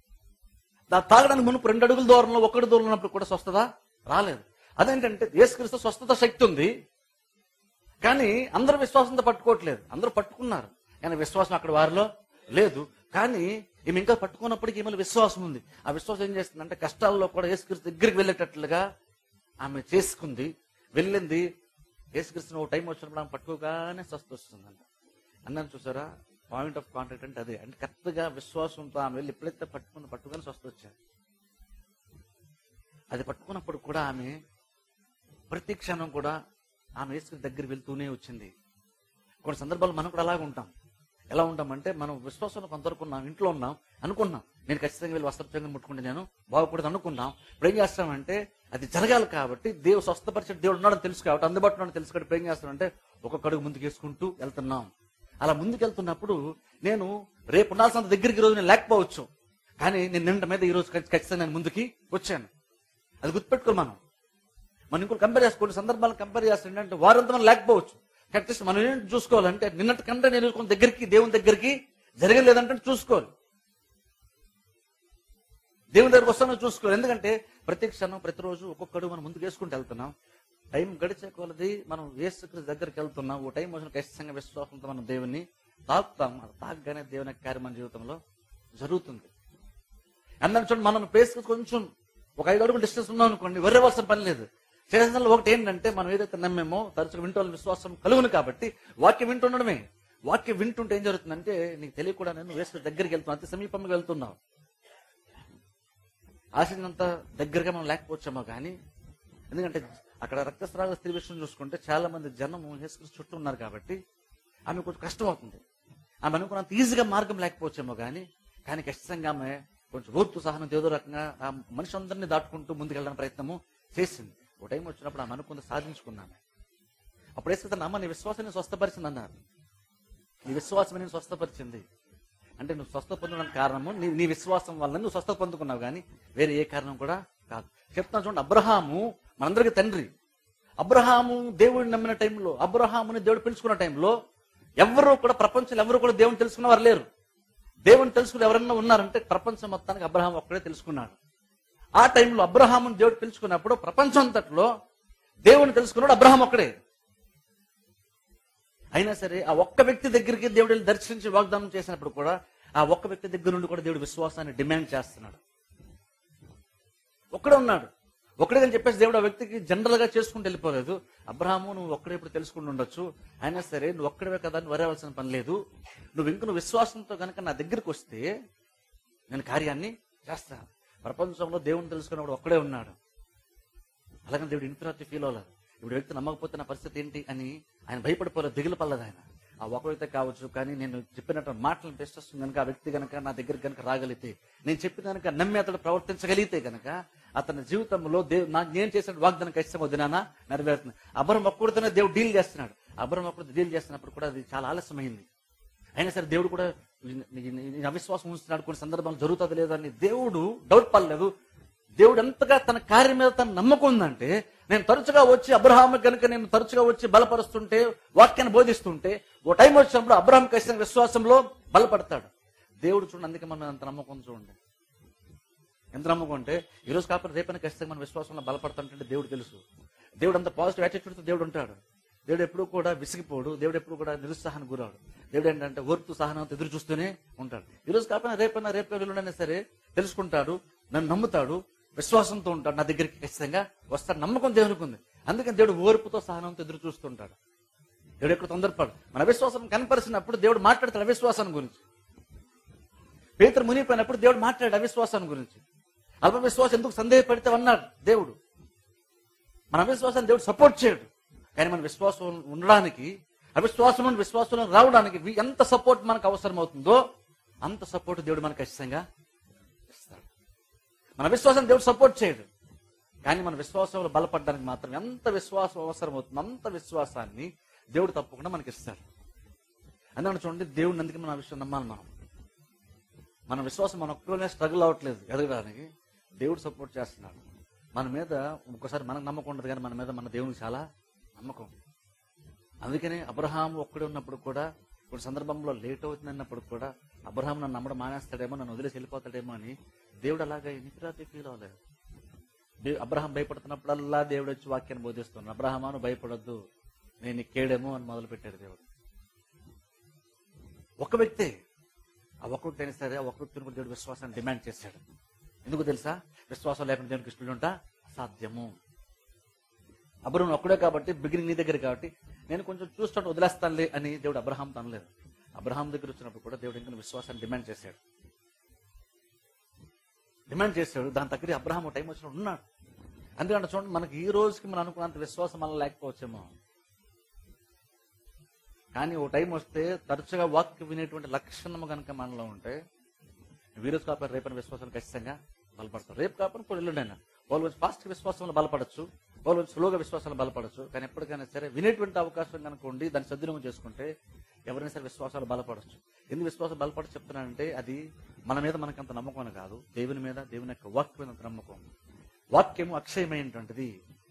దా- తాగడానికి మునుపు రెండు అడుగుల దూరంలో ఒకటి దూరంలో ఉన్నప్పుడు కూడా స్వస్థత రాలేదు అదేంటంటే యేసుక్రీస్తు స్వస్థత శక్తి ఉంది కానీ అందరూ విశ్వాసంతో పట్టుకోవట్లేదు అందరూ పట్టుకున్నారు కానీ విశ్వాసం అక్కడ వారిలో లేదు కానీ ఈమె ఇంకా పట్టుకున్నప్పటికీ ఈమెలో విశ్వాసం ఉంది ఆ విశ్వాసం ఏం చేస్తుందంటే కష్టాల్లో కూడా యేసుక్రీస్తు దగ్గరికి వెళ్ళేటట్లుగా ఆమె చేసుకుంది వెళ్ళింది యేసుక్రీస్తుని ఒక టైం వచ్చినప్పుడు ఆమె పట్టుకోగానే స్వస్థ వస్తుందంట అన్నాను చూసారా పాయింట్ ఆఫ్ కాంటాక్ట్ అంటే అదే అంటే కరెక్ట్గా విశ్వాసంతో ఆమె వెళ్ళి ఎప్పుడైతే పట్టుకుని పట్టుకొని స్వస్థ వచ్చారు అది పట్టుకున్నప్పుడు కూడా ఆమె ప్రతి క్షణం కూడా ఆమె యేసుక్రీస్తు దగ్గర వెళ్తూనే వచ్చింది కొన్ని సందర్భాలు మనం కూడా అలాగే ఉంటాం ఎలా ఉంటామంటే మనం విశ్వాసంలో కొంతవరకు ఉన్నాం ఇంట్లో ఉన్నాం అనుకున్నాం నేను ఖచ్చితంగా వెళ్ళి వస్త్రచంగా ముట్టుకుంటే నేను బాగుపడదు అనుకున్నాం ఇప్పుడు ఏం చేస్తామంటే అది జరగాలి కాబట్టి దేవుడు స్వస్థపరిచే దేవుడు ఉన్నాడని తెలుసు కాబట్టి అందుబాటులో ఉన్నాడని తెలుసు కాబట్టి ఇప్పుడు ఏం చేస్తామంటే ఒక్కొక్క అడుగు ముందుకు వేసుకుంటూ వెళ్తున్నాం అలా ముందుకు వెళ్తున్నప్పుడు నేను రేపు ఉండాల్సిన దగ్గరికి ఈ రోజు నేను లేకపోవచ్చు కానీ నేను నిన్న మీద ఈ రోజు ఖచ్చి- ఖచ్చితంగా నేను ముందుకి వచ్చాను అది గుర్తుపెట్టుకో మనం మనం ఇంకోటి కంపేర్ చేసుకోండి సందర్భాలను కంపేర్ చేస్తుంటే అంటే వారంతా మనం లేకపోవచ్చు అట్లీస్ట్ మనం ఏంటి చూసుకోవాలంటే నిన్నటి కంటే నేను కొంత దగ్గరికి దేవుని దగ్గరికి జరగలేదంటే చూసుకోవాలి దేవుని దగ్గరకు వస్తానో చూసుకోవాలి ఎందుకంటే ప్రతి క్షణం ప్రతిరోజు ఒక్కొక్కడు మనం ముందుకు వేసుకుంటూ వెళ్తున్నాం టైం గడిచే కొలది మనం వేసుకుని దగ్గరికి వెళ్తున్నాం ఓ టైం వచ్చిన ఖచ్చితంగా విశ్వాసంతో మనం దేవుని తాకుతాం అది తాకగానే దేవుని యొక్క కార్యం మన జీవితంలో జరుగుతుంది అందరం చూడండి మనం ప్లేస్ కొంచెం ఒక ఐదు అడుగులు డిస్టెన్స్ ఉన్నాం అనుకోండి వెర్రవలసిన పని లేదు చేసిన ఒకటి ఏంటంటే మనం ఏదైతే నమ్మేమో తరచుగా వింటూ విశ్వాసం కలుగును కాబట్టి వాక్యం వింటుండడమే వాక్యం వింటుంటే ఏం జరుగుతుందంటే నీకు తెలియకుండా నేను వేసుకుని దగ్గరికి వెళ్తున్నావు అతి సమీపంగా వెళ్తున్నావు ఆశించినంత దగ్గరగా మనం లేకపోవచ్చామో కానీ ఎందుకంటే అక్కడ రక్తస్రావ స్త్రీ విషయం చూసుకుంటే చాలా మంది జనము యేసుక్రీస్తు చుట్టూ ఉన్నారు కాబట్టి ఆమె కొంచెం కష్టం అవుతుంది ఆమె అనుకున్నంత ఈజీగా మార్గం లేకపోవచ్చేమో కానీ కానీ ఖచ్చితంగా ఆమె కొంచెం ఓర్పు సహనం ఏదో రకంగా ఆ మనిషి అందరినీ దాటుకుంటూ ముందుకెళ్ళడానికి ప్రయత్నము చేసింది ఓ టైం వచ్చినప్పుడు ఆమె అనుకుంది సాధించుకున్నాను అప్పుడు వేసుకుంటాను అమ్మ నీ విశ్వాసాన్ని స్వస్థపరిచింది అన్నారు నీ విశ్వాసం నేను స్వస్థపరిచింది అంటే నువ్వు స్వస్థ పొందడానికి కారణము నీ నీ విశ్వాసం వల్ల నువ్వు స్వస్థ పొందుకున్నావు కానీ వేరే ఏ కారణం కూడా కాదు చెప్తాను చూడండి అబ్రహాము మనందరికి తండ్రి అబ్రహాము దేవుడిని నమ్మిన టైంలో అబ్రహాముని దేవుడు పిలుచుకున్న టైంలో ఎవరు కూడా ప్రపంచంలో ఎవరు కూడా దేవుని తెలుసుకున్న వారు లేరు దేవుని తెలుసుకుని ఎవరన్నా ఉన్నారంటే ప్రపంచం మొత్తానికి అబ్రహాం ఒక్కడే తెలుసుకున్నాడు ఆ టైంలో అబ్రహాముని దేవుడు పిలుచుకున్నప్పుడు ప్రపంచం అంతట్లో దేవుని తెలుసుకున్నాడు అబ్రహాం ఒక్కడే అయినా సరే ఆ ఒక్క వ్యక్తి దగ్గరికి దేవుడు వెళ్ళి దర్శించి వాగ్దానం చేసినప్పుడు కూడా ఆ ఒక్క వ్యక్తి దగ్గర నుండి కూడా దేవుడు విశ్వాసాన్ని డిమాండ్ చేస్తున్నాడు ఒక్కడే ఉన్నాడు ఒక్కడే అని చెప్పేసి దేవుడు ఆ వ్యక్తికి జనరల్ గా చేసుకుంటూ వెళ్ళిపోలేదు అబ్రహాము నువ్వు ఒక్కడే ఇప్పుడు తెలుసుకుంటూ ఉండొచ్చు అయినా సరే నువ్వు ఒక్కడే కదా అని వరేవలసిన పని లేదు నువ్వు ఇంక నువ్వు విశ్వాసంతో కనుక నా దగ్గరికి వస్తే నేను కార్యాన్ని చేస్తాను ప్రపంచంలో దేవుని తెలుసుకున్నప్పుడు ఒక్కడే ఉన్నాడు అలాగని దేవుడు ఇన్ఫీరియారిటీ ఫీల్ అవ్వలేదు ఇప్పుడు వ్యక్తి నమ్మకపోతే నా పరిస్థితి ఏంటి అని ఆయన భయపడిపోలేదు దిగులు పడలేదు ఆయన ఆ ఒకరైతే కావచ్చు కానీ నేను చెప్పినట్టు మాటలను ప్రశ్నిస్తుంది కనుక ఆ వ్యక్తి కనుక నా దగ్గర కనుక రాగలిగితే నేను చెప్పిన కనుక నమ్మి అతడు ప్రవర్తించగలిగితే కనుక అతని జీవితంలో దేవు నాకు నేను చేసిన వాగ్దానం ఖచ్చితంగా వదినానా నెరవేరుతుంది అబ్బరం ఒక్కడితోనే దేవుడు డీల్ చేస్తున్నాడు అబ్బరం ఒక్కడితో డీల్ చేస్తున్నప్పుడు కూడా అది చాలా ఆలస్యమైంది అయినా సరే దేవుడు కూడా ఈ- ఈ- ఈ అవిశ్వాసం ఉంచుతున్నాడు కొన్ని సందర్భాలు జరుగుతుంది లేదు అని దేవుడు డౌట్ పడలేదు దేవుడు ఎంతగా తన కార్యం మీద తన నమ్మకం ఉందంటే నేను తరచుగా వచ్చి అబ్రహాం కనుక నేను తరచుగా వచ్చి బలపరుస్తుంటే వాక్యాన్ని బోధిస్తుంటే ఓ టైం వచ్చినప్పుడు అబ్రహాం కలిసిన విశ్వాసంలో బలపడతాడు దేవుడు చూడండి అందుకే మనం అంత నమ్మకం చూడండి ఎంత నమ్మకం అంటే ఈ రోజు కాకపోతే రేపైనా ఖచ్చితంగా మన విశ్వాసంలో బలపడతాంటే దేవుడు తెలుసు దేవుడు అంత పాజిటివ్ యాటిట్యూడ్తో దేవుడు ఉంటాడు దేవుడు ఎప్పుడు కూడా విసిగిపోడు దేవుడు ఎప్పుడు కూడా నిరుత్సాహానికి గురాడు దేవుడు ఏంటంటే ఓర్పు సహనంతో ఎదురు చూస్తూనే ఉంటాడు ఈ రోజు కాకపోయినా రేపైనా రేపు ఎల్లుండైనా సరే తెలుసుకుంటాడు నన్ను నమ్ముతాడు విశ్వాసంతో ఉంటాడు నా దగ్గరికి ఖచ్చితంగా వస్తాడు నమ్మకం దేవునికి ఉంది అందుకని దేవుడు ఓర్పుతో సహనంతో ఎదురు చూస్తుంటాడు దేవుడు ఎక్కడ తొందరపడు మన విశ్వాసం కనపరిచినప్పుడు దేవుడు మాట్లాడతాడు అవిశ్వాసం గురించి పేతురు మునిగిపోయినప్పుడు దేవుడు మాట్లాడాడు అవిశ్వాసం గురించి అల్ప విశ్వాసం ఎందుకు సందేహపడితే అన్నాడు దేవుడు మన అవిశ్వాసాన్ని దేవుడు సపోర్ట్ చేయడు కానీ మన విశ్వాసం ఉండడానికి అవిశ్వాసం నుండి విశ్వాసంలో రావడానికి వి- ఎంత సపోర్ట్ మనకు అవసరం అవుతుందో అంత సపోర్ట్ దేవుడు మనకు ఖచ్చితంగా ఇస్తాడు మన విశ్వాసం దేవుడు సపోర్ట్ చేయడు కానీ మన విశ్వాసంలో బలపడడానికి మాత్రం ఎంత విశ్వాసం అవసరం అవుతుందో అంత విశ్వాసాన్ని దేవుడు తప్పకుండా మనకి ఇస్తాడు అందుకని చూడండి దేవుడిని అందుకే మన విషయం నమ్మాలి మనం మన విశ్వాసం మన ఒక్కలోనే స్ట్రగుల్ అవ్వట్లేదు ఎదగడానికి దేవుడు సపోర్ట్ చేస్తున్నాడు మన మీద ఒక్కసారి మనకు నమ్మకం ఉండదు కానీ మన మీద మన దేవునికి చాలా నమ్మకం అందుకనే అబ్రహాం ఒక్కడే ఉన్నప్పుడు కూడా కొన్ని సందర్భంలో లేట్ అవుతుంది అన్నప్పుడు కూడా అబ్రహాం నన్ను నమ్మడం మానేస్తాడేమో నన్ను వదిలేసి వెళ్ళిపోతాడేమో అని దేవుడు అలాగే నిపురాతి ఫీల్ అవ్వలేదు దే- అబ్రహాం భయపడుతున్నప్పుడల్లా దేవుడు వచ్చి వాక్యాన్ని బోధిస్తున్నాడు అబ్రహామాను భయపడొద్దు నేను నీకేడేమో అని మొదలు పెట్టాడు దేవుడు ఒక వ్యక్తే ఆ ఒక్కొక్కటైనా సరే ఆ ఒక్క వ్యక్తిని కూడా దేవుడు విశ్వాసాన్ని డిమాండ్ చేశాడు ఎందుకు తెలుసా విశ్వాసం లేకుండా దేవునికి ఇష్టం ఉంటా అసాధ్యము అబ్రహం ఒక్కడే కాబట్టి బిగినింగ్ నీ దగ్గర కాబట్టి నేను కొంచెం చూస్తాను వదిలేస్తానులే అని దేవుడు అబ్రహాం అనలేదు అబ్రహాం దగ్గర వచ్చినప్పుడు కూడా దేవుడు ఇంకా విశ్వాసాన్ని డిమాండ్ చేశాడు డిమాండ్ చేశాడు దాని దగ్గర అబ్రహాం టైం వచ్చినప్పుడు ఉన్నాడు అందుకంటే చూడండి మనకి ఈ రోజుకి మనం అనుకున్నంత విశ్వాసం మనం లేకపోవచ్చేమో కానీ ఓ టైం వస్తే తరచుగా వాక్య వినేటువంటి లక్షణము కనుక మనలో ఉంటే వీరోజు కాపాడు రేపటి విశ్వాసం ఖచ్చితంగా బలపడతారు రేపు కాపాడు కూడా ఎల్లుండైనా వాళ్ళు కొంచెం ఫాస్ట్ విశ్వాసంలో బలపడచ్చు వాళ్ళు కొంచెం స్లోగా విశ్వాసంలో బలపడచ్చు కానీ ఎప్పటికైనా సరే వినేటువంటి అవకాశం కనుక ఉండి దాన్ని సద్వినియోగం చేసుకుంటే ఎవరైనా సరే విశ్వాసాలు బలపడచ్చు ఎందుకు విశ్వాసం బలపడి చెప్తున్నానంటే అది మన మీద మనకంత నమ్మకం అని కాదు దేవుని మీద దేవుని యొక్క వాక్యం మీద అంత నమ్మకం వాక్యము అక్షయమైనటువంటిది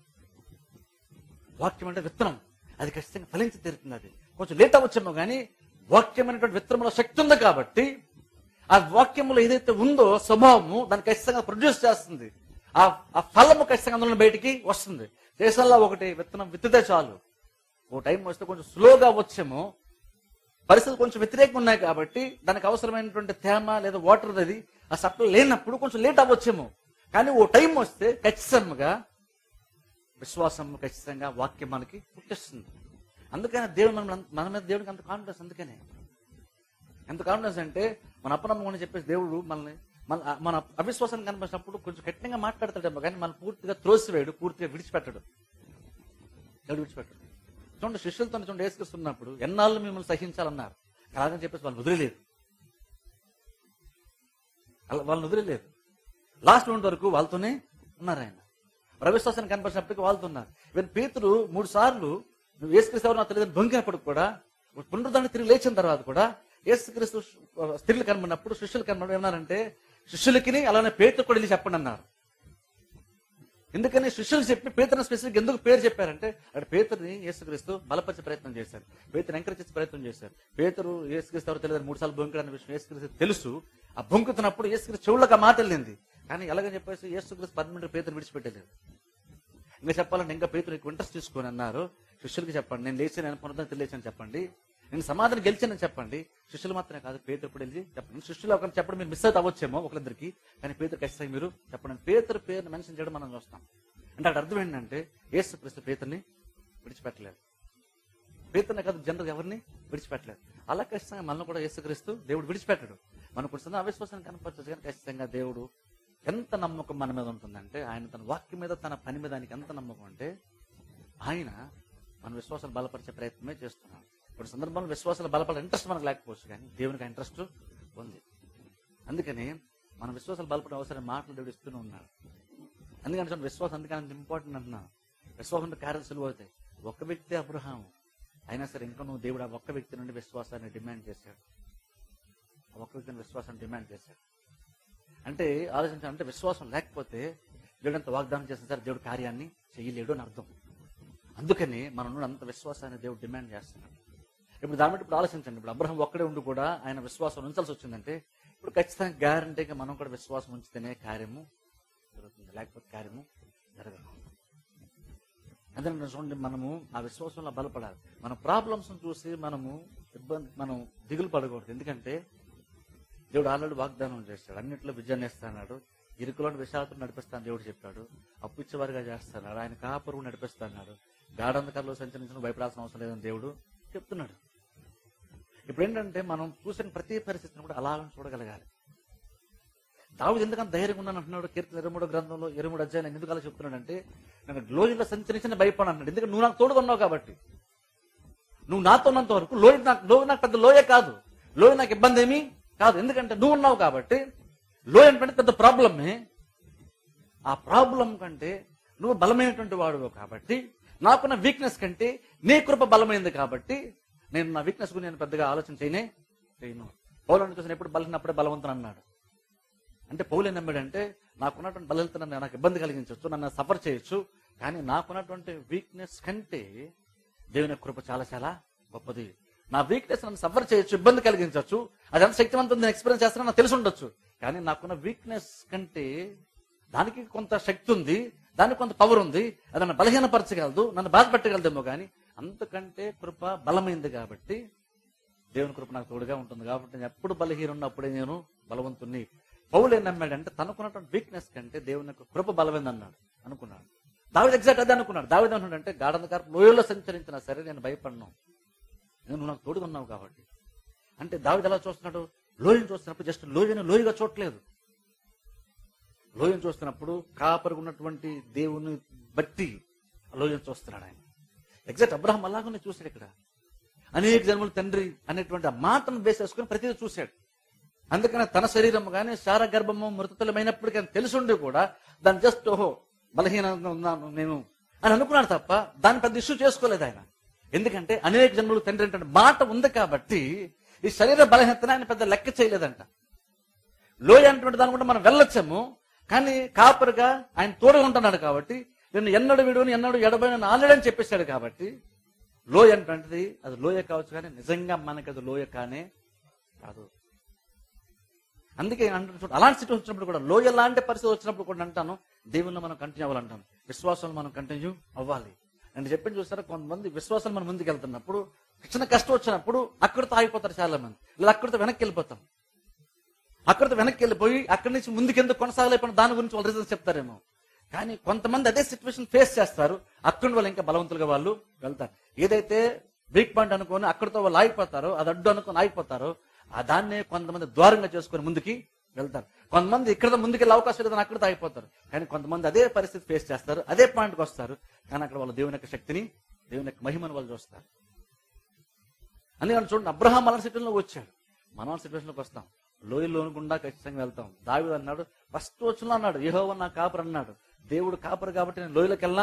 వాక్యం అంటే విత్తనం అది ఖచ్చితంగా ఫలించి తీరుతుంది అది కొంచెం లేట్ అవ్వచ్చేమో కానీ వాక్యం అనేటువంటి విత్తనంలో శక్తి ఉంది కాబట్టి ఆ వాక్యములో ఏదైతే ఉందో స్వభావము దాన్ని ఖచ్చితంగా ప్రొడ్యూస్ చేస్తుంది ఆ ఆ ఫలము ఖచ్చితంగా అందులో బయటికి వస్తుంది దేశంలో ఒకటి విత్తనం విత్తితే చాలు ఓ టైం వస్తే కొంచెం స్లోగా వచ్చేమో పరిస్థితులు కొంచెం వ్యతిరేకంగా ఉన్నాయి కాబట్టి దానికి అవసరమైనటువంటి తేమ లేదా వాటర్ అది ఆ సప్లై లేనప్పుడు కొంచెం లేట్ అవ్వచ్చేమో కానీ ఓ టైం వస్తే ఖచ్చితంగా విశ్వాసం ఖచ్చితంగా వాక్యం మనకి పుట్టిస్తుంది అందుకని దేవుడు మన మన మీద దేవుడికి అంత కాన్ఫిడెన్స్ అందుకనే ఎంత కాన్ఫిడెన్స్ అంటే మన అప్పనమ్మ చెప్పేసి దేవుడు మనల్ని మన మన అవిశ్వాసాన్ని కనిపించినప్పుడు కొంచెం కఠినంగా మాట్లాడతాడేమో కానీ మనం పూర్తిగా త్రోసివేయడు పూర్తిగా విడిచిపెట్టడు దేవుడు విడిచిపెట్టడు చూడండి శిష్యులతో చూడండి వేసుకొస్తున్నప్పుడు ఎన్నాళ్ళు మిమ్మల్ని సహించాలన్నారు అలాగని చెప్పేసి వాళ్ళు వదిలేదు అలా వాళ్ళని వదిలేదు లాస్ట్ మూమెంట్ వరకు వాళ్ళతోనే ఉన్నారు ఆయన రవిశ్వాసాన్ని కనపరిచినప్పటికీ వాళ్ళతో ఉన్నారు ఈవెన్ పేతురు మూడు సార్లు నువ్వు ఏసుక్రీస్తు నాకు తెలియదు బొంకినప్పుడు కూడా పునరుద్ధాన్ని తిరిగి లేచిన తర్వాత కూడా ఏసుక్రీస్తు స్త్రీలు కనబడినప్పుడు శిష్యులు కనబడి ఏమన్నారంటే శిష్యులకి అలానే పేతురు కూడా వెళ్ళి చెప్పండి అన్నారు ఎందుకని శిష్యులు చెప్పి పేతురు స్పెసిఫిక్ ఎందుకు పేరు చెప్పారంటే అక్కడ పేతురుని యేసుక్రీస్తు బలపరిచే ప్రయత్నం చేశారు పేతురు ఎంకరేజ్ చేసే ప్రయత్నం చేశారు పేతురు యేసుక్రీస్తు ఎవరు తెలియదు మూడు సార్లు బొంకుడు విషయం యేసుక్రీస్తు తెలుసు ఆ బొంకుతున్నప్పుడు యేసుక్రీస్తు చెవులకు ఆ మాట వెళ్ళింది కానీ ఎలాగని చెప్పేసి యేసుక్రీస్తు పర్మనెంట్ పేతురు విడిచిపెట్టలేదు ఇంకా చెప్పాలంటే ఇంకా పేతురు ఎక్కువ ఇంట్రెస్ట్ తీసుకొని అన్నారు శిష్యులకి చెప్పండి నేను లేచి నేను పునరుద్ధరణ లేచాను చెప్పండి నేను సమాధానం గెలిచానని చెప్పండి శిష్యులు మాత్రమే కాదు పేతురు ఇప్పుడు వెళ్ళి చెప్పండి శిష్యులు ఒకరిని చెప్పడం మీరు మిస్ అవుట్ అవ్వచ్చేమో ఒకరిద్దరికి కానీ పేతురు ఖచ్చితంగా మీరు చెప్పండి పేతురు పేరుని మెన్షన్ చేయడం మనం చూస్తాం అంటే అక్కడ అర్థం ఏంటంటే యేసు క్రీస్తు పేతుర్ని విడిచిపెట్టలేదు పేతుర్ని కాదు జనరల్ ఎవరిని విడిచిపెట్టలేదు అలా ఖచ్చితంగా మనల్ని కూడా యేసుక్రీస్తు దేవుడు విడిచిపెట్టడు మనకు కొన్ని అవిశ్వాసాన్ని కనపరచచ్చు కానీ ఖచ్చితంగా దేవుడు ఎంత నమ్మకం మన మీద ఉంటుందంటే ఆయన తన వాక్యం మీద తన పని మీద ఆయనకి ఎంత నమ్మకం అంటే ఆయన మన విశ్వాసాలు బలపరిచే ప్రయత్నమే చేస్తున్నాడు కొన్ని సందర్భంలో విశ్వాసాలు బలపడే ఇంట్రెస్ట్ మనకు లేకపోవచ్చు కానీ దేవునికి ఇంట్రెస్ట్ ఉంది అందుకని మన విశ్వాసాలు బలపడే అవసరం మాటలు దేవుడు ఇస్తూనే ఉన్నాడు అందుకని చూడండి విశ్వాసం అందుకని అంత ఇంపార్టెంట్ అంటున్నాను విశ్వాసం కార్యాలు సులువు అవుతాయి ఒక వ్యక్తి అబ్రహాం అయినా సరే ఇంకా నువ్వు దేవుడు ఆ ఒక్క వ్యక్తి నుండి విశ్వాసాన్ని డిమాండ్ చేశాడు ఆ ఒక్క వ్యక్తిని విశ్వాసాన్ని డిమాండ్ చేశాడు అంటే ఆలోచించాలంటే విశ్వాసం లేకపోతే దేవుడు అంత వాగ్దానం చేసిన సరే దేవుడు కార్యాన్ని చేయలేడు అని అర్థం అందుకని మన నుండి అంత విశ్వాసాన్ని దేవుడు డిమాండ్ చేస్తున్నాడు ఇప్పుడు దాని బట్టి ఇప్పుడు ఆలోచించండి ఇప్పుడు అబ్రహం ఒక్కడే ఉండి కూడా ఆయన విశ్వాసం ఉంచాల్సి వచ్చిందంటే ఇప్పుడు ఖచ్చితంగా గ్యారంటీగా మనం కూడా విశ్వాసం ఉంచితేనే కార్యము జరుగుతుంది లేకపోతే కార్యము జరగదు అదే చూడండి మనము ఆ విశ్వాసంలో బలపడాలి మన ప్రాబ్లమ్స్ చూసి మనము ఇబ్బంది మనం దిగులు పడకూడదు ఎందుకంటే దేవుడు ఆల్రెడీ వాగ్దానం చేస్తాడు అన్నింటిలో విజయాన్ని ఇస్తాడు ఇరుకులో విశాలతో నడిపిస్తాను దేవుడు చెప్పాడు అప్పు ఇచ్చేవారిగా చేస్తున్నాడు ఆయన కాపురు నడిపిస్తాడు గాఢంధకారులో సంచరించిన భయపడాల్సిన అవసరం లేదని దేవుడు చెప్తున్నాడు ఇప్పుడు ఏంటంటే మనం చూసిన ప్రతి పరిస్థితిని కూడా అలా చూడగలగాలి దావుడు ఎందుకంత ధైర్యంగా ఉన్నాను అంటున్నాడు కీర్తన ఇరవై మూడో గ్రంథంలో ఇరవై మూడు అధ్యాయులు ఎందుకు అలా చెప్తున్నాడంటే నేను గ్లోయిలో సంచరించిన భయపడి అంటున్నాడు ఎందుకంటే నువ్వు నాకు తోడుగా ఉన్నావు కాబట్టి నువ్వు నాతో ఉన్నంత వరకు లోయ నాకు లోయ నాకు పెద్ద లోయ కాదు లోయ నాకు ఇబ్బంది ఏమీ కాదు ఎందుకంటే నువ్వు ఉన్నావు కాబట్టి లోయ అంటే పెద్ద ప్రాబ్లమే ఆ ప్రాబ్లం కంటే నువ్వు బలమైనటువంటి వాడు కాబట్టి నాకున్న వీక్నెస్ కంటే నీ కృప బలమైంది కాబట్టి నేను నా వీక్నెస్ గురించి నేను పెద్దగా ఆలోచన చేయనే చేయను పౌలను చూసిన ఎప్పుడు బలహీనప్పుడే బలవంతుని అన్నాడు అంటే పౌలు ఏం నమ్మాడంటే నాకున్నటువంటి బలహీనత నన్ను నాకు ఇబ్బంది కలిగించవచ్చు నన్ను సఫర్ చేయొచ్చు కానీ నాకున్నటువంటి వీక్నెస్ కంటే దేవుని యొక్క కృప చాలా చాలా గొప్పది నా వీక్నెస్ నన్ను సఫర్ చేయొచ్చు ఇబ్బంది కలిగించవచ్చు అది ఎంత శక్తివంతం నేను ఎక్స్పీరియన్స్ చేస్తానో నాకు తెలిసి ఉండొచ్చు కానీ నాకున్న వీక్నెస్ కంటే దానికి కొంత శక్తి ఉంది దానికి కొంత పవర్ ఉంది అది నన్ను బలహీనపరచగలదు నన్ను బాధపెట్టగలదేమో కానీ అంతకంటే కృప బలమైంది కాబట్టి దేవుని కృప నాకు తోడుగా ఉంటుంది కాబట్టి నేను ఎప్పుడు బలహీనున్నప్పుడే నేను బలవంతుణ్ణి పౌలు ఏం నమ్మాడంటే తనకున్నటువంటి వీక్నెస్ కంటే దేవుని యొక్క కృప బలమైంది అన్నాడు అనుకున్నాడు దావిది ఎగ్జాక్ట్ అదే అనుకున్నాడు దావిది అనుకున్నాడంటే గాఢంధకార లోయలో సంచరించినా సరే నేను భయపడను నువ్వు నాకు తోడుగా ఉన్నావు కాబట్టి అంటే దావిది ఎలా చూస్తున్నాడు లోయని చూస్తున్నప్పుడు జస్ట్ లోయని లోయగా చూడలేదు లోయని చూస్తున్నప్పుడు కాపరికి ఉన్నటువంటి దేవుని బట్టి ఆ లోయని చూస్తున్నాడు ఆయన ఎగ్జాక్ట్ అబ్రహం అలాగనే చూశాడు ఇక్కడ అనేక జన్మల తండ్రి అనేటువంటి ఆ మాటను బేస్ చేసుకుని ప్రతిదీ చూశాడు అందుకని తన శరీరం కానీ శార గర్భము మృతతులమైనప్పటికీ అని తెలుసుండి కూడా దాన్ని జస్ట్ ఓహో బలహీనంగా ఉన్నాను నేను అని అనుకున్నాడు తప్ప దాన్ని పెద్ద ఇష్యూ చేసుకోలేదు ఆయన ఎందుకంటే అనేక జన్మలు తండ్రి అంటే మాట ఉంది కాబట్టి ఈ శరీర బలహీనతను ఆయన పెద్ద లెక్క చేయలేదంట లోయ అన్నటువంటి దాని కూడా మనం వెళ్ళొచ్చాము కానీ కాపరుగా ఆయన తోడుగా ఉంటున్నాడు కాబట్టి నేను ఎన్నడు విడువని ఎన్నడు ఎడబోయిన ఆల్రెడీ అని చెప్పేశాడు కాబట్టి లోయ అటువంటిది అది లోయ కావచ్చు కానీ నిజంగా మనకి అది లోయ కానే కాదు అందుకే అంటాను చూడు అలాంటి సిచ్యువేషన్ వచ్చినప్పుడు కూడా లోయ లాంటి పరిస్థితి వచ్చినప్పుడు కూడా అంటాను దేవుణ్ణి మనం కంటిన్యూ అవ్వాలంటాను విశ్వాసం మనం కంటిన్యూ అవ్వాలి నేను చెప్పిన చూసారా కొంతమంది విశ్వాసం మనం ముందుకు వెళ్తున్నప్పుడు చిన్న కష్టం వచ్చినప్పుడు అక్కడితో ఆగిపోతారు చాలా మంది లేదా అక్కడితో వెనక్కి వెళ్ళిపోతాం అక్కడితో వెనక్కి వెళ్ళిపోయి అక్కడి నుంచి ముందుకు ఎందుకు కొనసాగలేకపోయిన దాని గురించి వాళ్ళు రీజన్స్ చెప్తారేమో కానీ కొంతమంది అదే సిచ్యువేషన్ ఫేస్ చేస్తారు అక్కడి వాళ్ళు ఇంకా బలవంతులుగా వాళ్ళు వెళ్తారు ఏదైతే వీక్ పాయింట్ అనుకొని అక్కడితో వాళ్ళు ఆగిపోతారో అది అడ్డు అనుకొని ఆగిపోతారో ఆ దాన్నే కొంతమంది ద్వారంగా చేసుకొని ముందుకి వెళ్తారు కొంతమంది ఇక్కడ ముందుకెళ్ళే అవకాశం లేదని అక్కడితో ఆగిపోతారు కానీ కొంతమంది అదే పరిస్థితి ఫేస్ చేస్తారు అదే పాయింట్కి వస్తారు కానీ అక్కడ వాళ్ళు దేవుని యొక్క శక్తిని దేవుని యొక్క మహిమను వాళ్ళు చూస్తారు అందుకని చూడండి అబ్రహాం మన సిటీలో వచ్చాడు మన సిచ్యువేషన్లోకి వస్తాం లోయలో గుండా ఖచ్చితంగా వెళ్తాం దావిదు అన్నాడు ఫస్ట్ వచ్చిన అన్నాడు యెహోవా నా కాపరు అన్నాడు దేవుడు కాపరు కాబట్టి నేను లోయలోకి వెళ్ళినా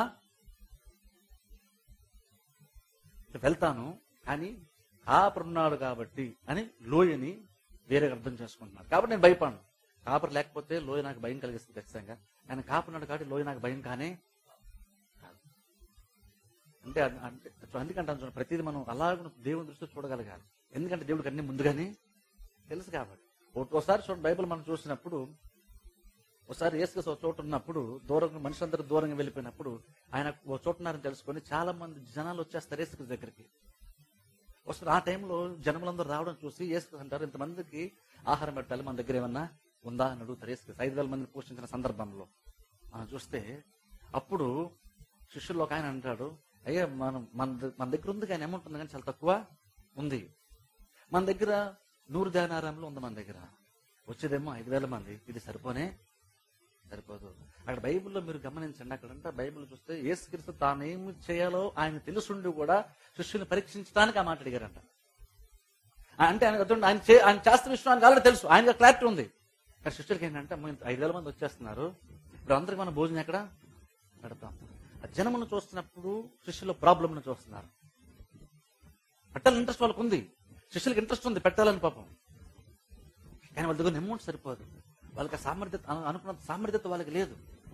వెళ్తాను కానీ కాపరున్నాడు కాబట్టి అని లోయని వేరే అర్థం చేసుకుంటున్నాడు కాబట్టి నేను భయపడను కాపరు లేకపోతే లోయ నాకు భయం కలిగిస్తుంది ఖచ్చితంగా ఆయన కాపున్నాడు కాబట్టి లోయ నాకు భయం కానీ కాదు. అంటే అన్- అంటే అందుకంటే చూడండి ప్రతిదీ మనం అలాగ దేవుని దృష్టిలో చూడగలగాలి ఎందుకంటే దేవుడికి అన్ని ముందుగానే తెలుసు కాబట్టి ఒక్కోసారి చూడండి బైబిల్ మనం చూసినప్పుడు ఒకసారి ఏసుకస్ ఒక చోట ఉన్నప్పుడు దూరంగా మనుషులందరూ దూరంగా వెళ్ళిపోయినప్పుడు ఆయన ఒక చోట ఉన్నారని తెలుసుకొని చాలా మంది జనాలు వచ్చేస్తారు ఏసుకస్ దగ్గరికి వస్తారు ఆ టైంలో జనములందరూ రావడం చూసి ఏసుకస్ అంటారు ఇంతమందికి ఆహారం పెట్టాలి మన దగ్గర ఏమన్నా ఉందా అని అడుగుతారు ఏసుకస్ ఐదు వేల మందిని పోషించిన సందర్భంలో మనం చూస్తే అప్పుడు శిష్యుల్లో ఒక ఆయన అంటాడు అయ్యా మనం మన ద- మన దగ్గర ఉంది కానీ అమౌంట్ ఉంది కానీ చాలా తక్కువ ఉంది మన దగ్గర నూరు ధ్యానారంలో ఉంది మన దగ్గర వచ్చేదేమో ఐదు వేల మంది ఇది సరిపోనే సరిపోదు అక్కడ బైబిల్లో మీరు గమనించండి అక్కడంటే బైబిల్ చూస్తే యేసుక్రీస్తు తాను ఏమి చేయాలో ఆయన తెలుసుండి కూడా శిష్యుని పరీక్షించడానికి ఆ మాట అడిగారంట అంటే ఆయన అర్థం ఆయన చే- ఆయన చేస్తున్న విషయం ఆయనకు ఆల్రెడీ తెలుసు ఆయనకు క్లారిటీ ఉంది కానీ శిష్యులకి ఏంటంటే అమ్మో, ఇంత ఐదు వేల మంది వచ్చేస్తున్నారు ఇప్పుడు అందరికి మన భోజనం ఎక్కడ పెడతాం ఆ జనమును చూస్తున్నప్పుడు శిష్యుల ప్రాబ్లంను చూస్తున్నారు పెట్టాలని ఇంట్రెస్ట్ వాళ్ళకు ఉంది శిష్యులకి ఇంట్రెస్ట్ ఉంది పెట్టాలని పాపం కానీ వాళ్ళ దగ్గర అమౌంట్ సరిపోదు వాళ్ళకి ఆ సామర్థ్యత అను- అనుకున్నంత సామర్థ్యత వాళ్ళకి లేదు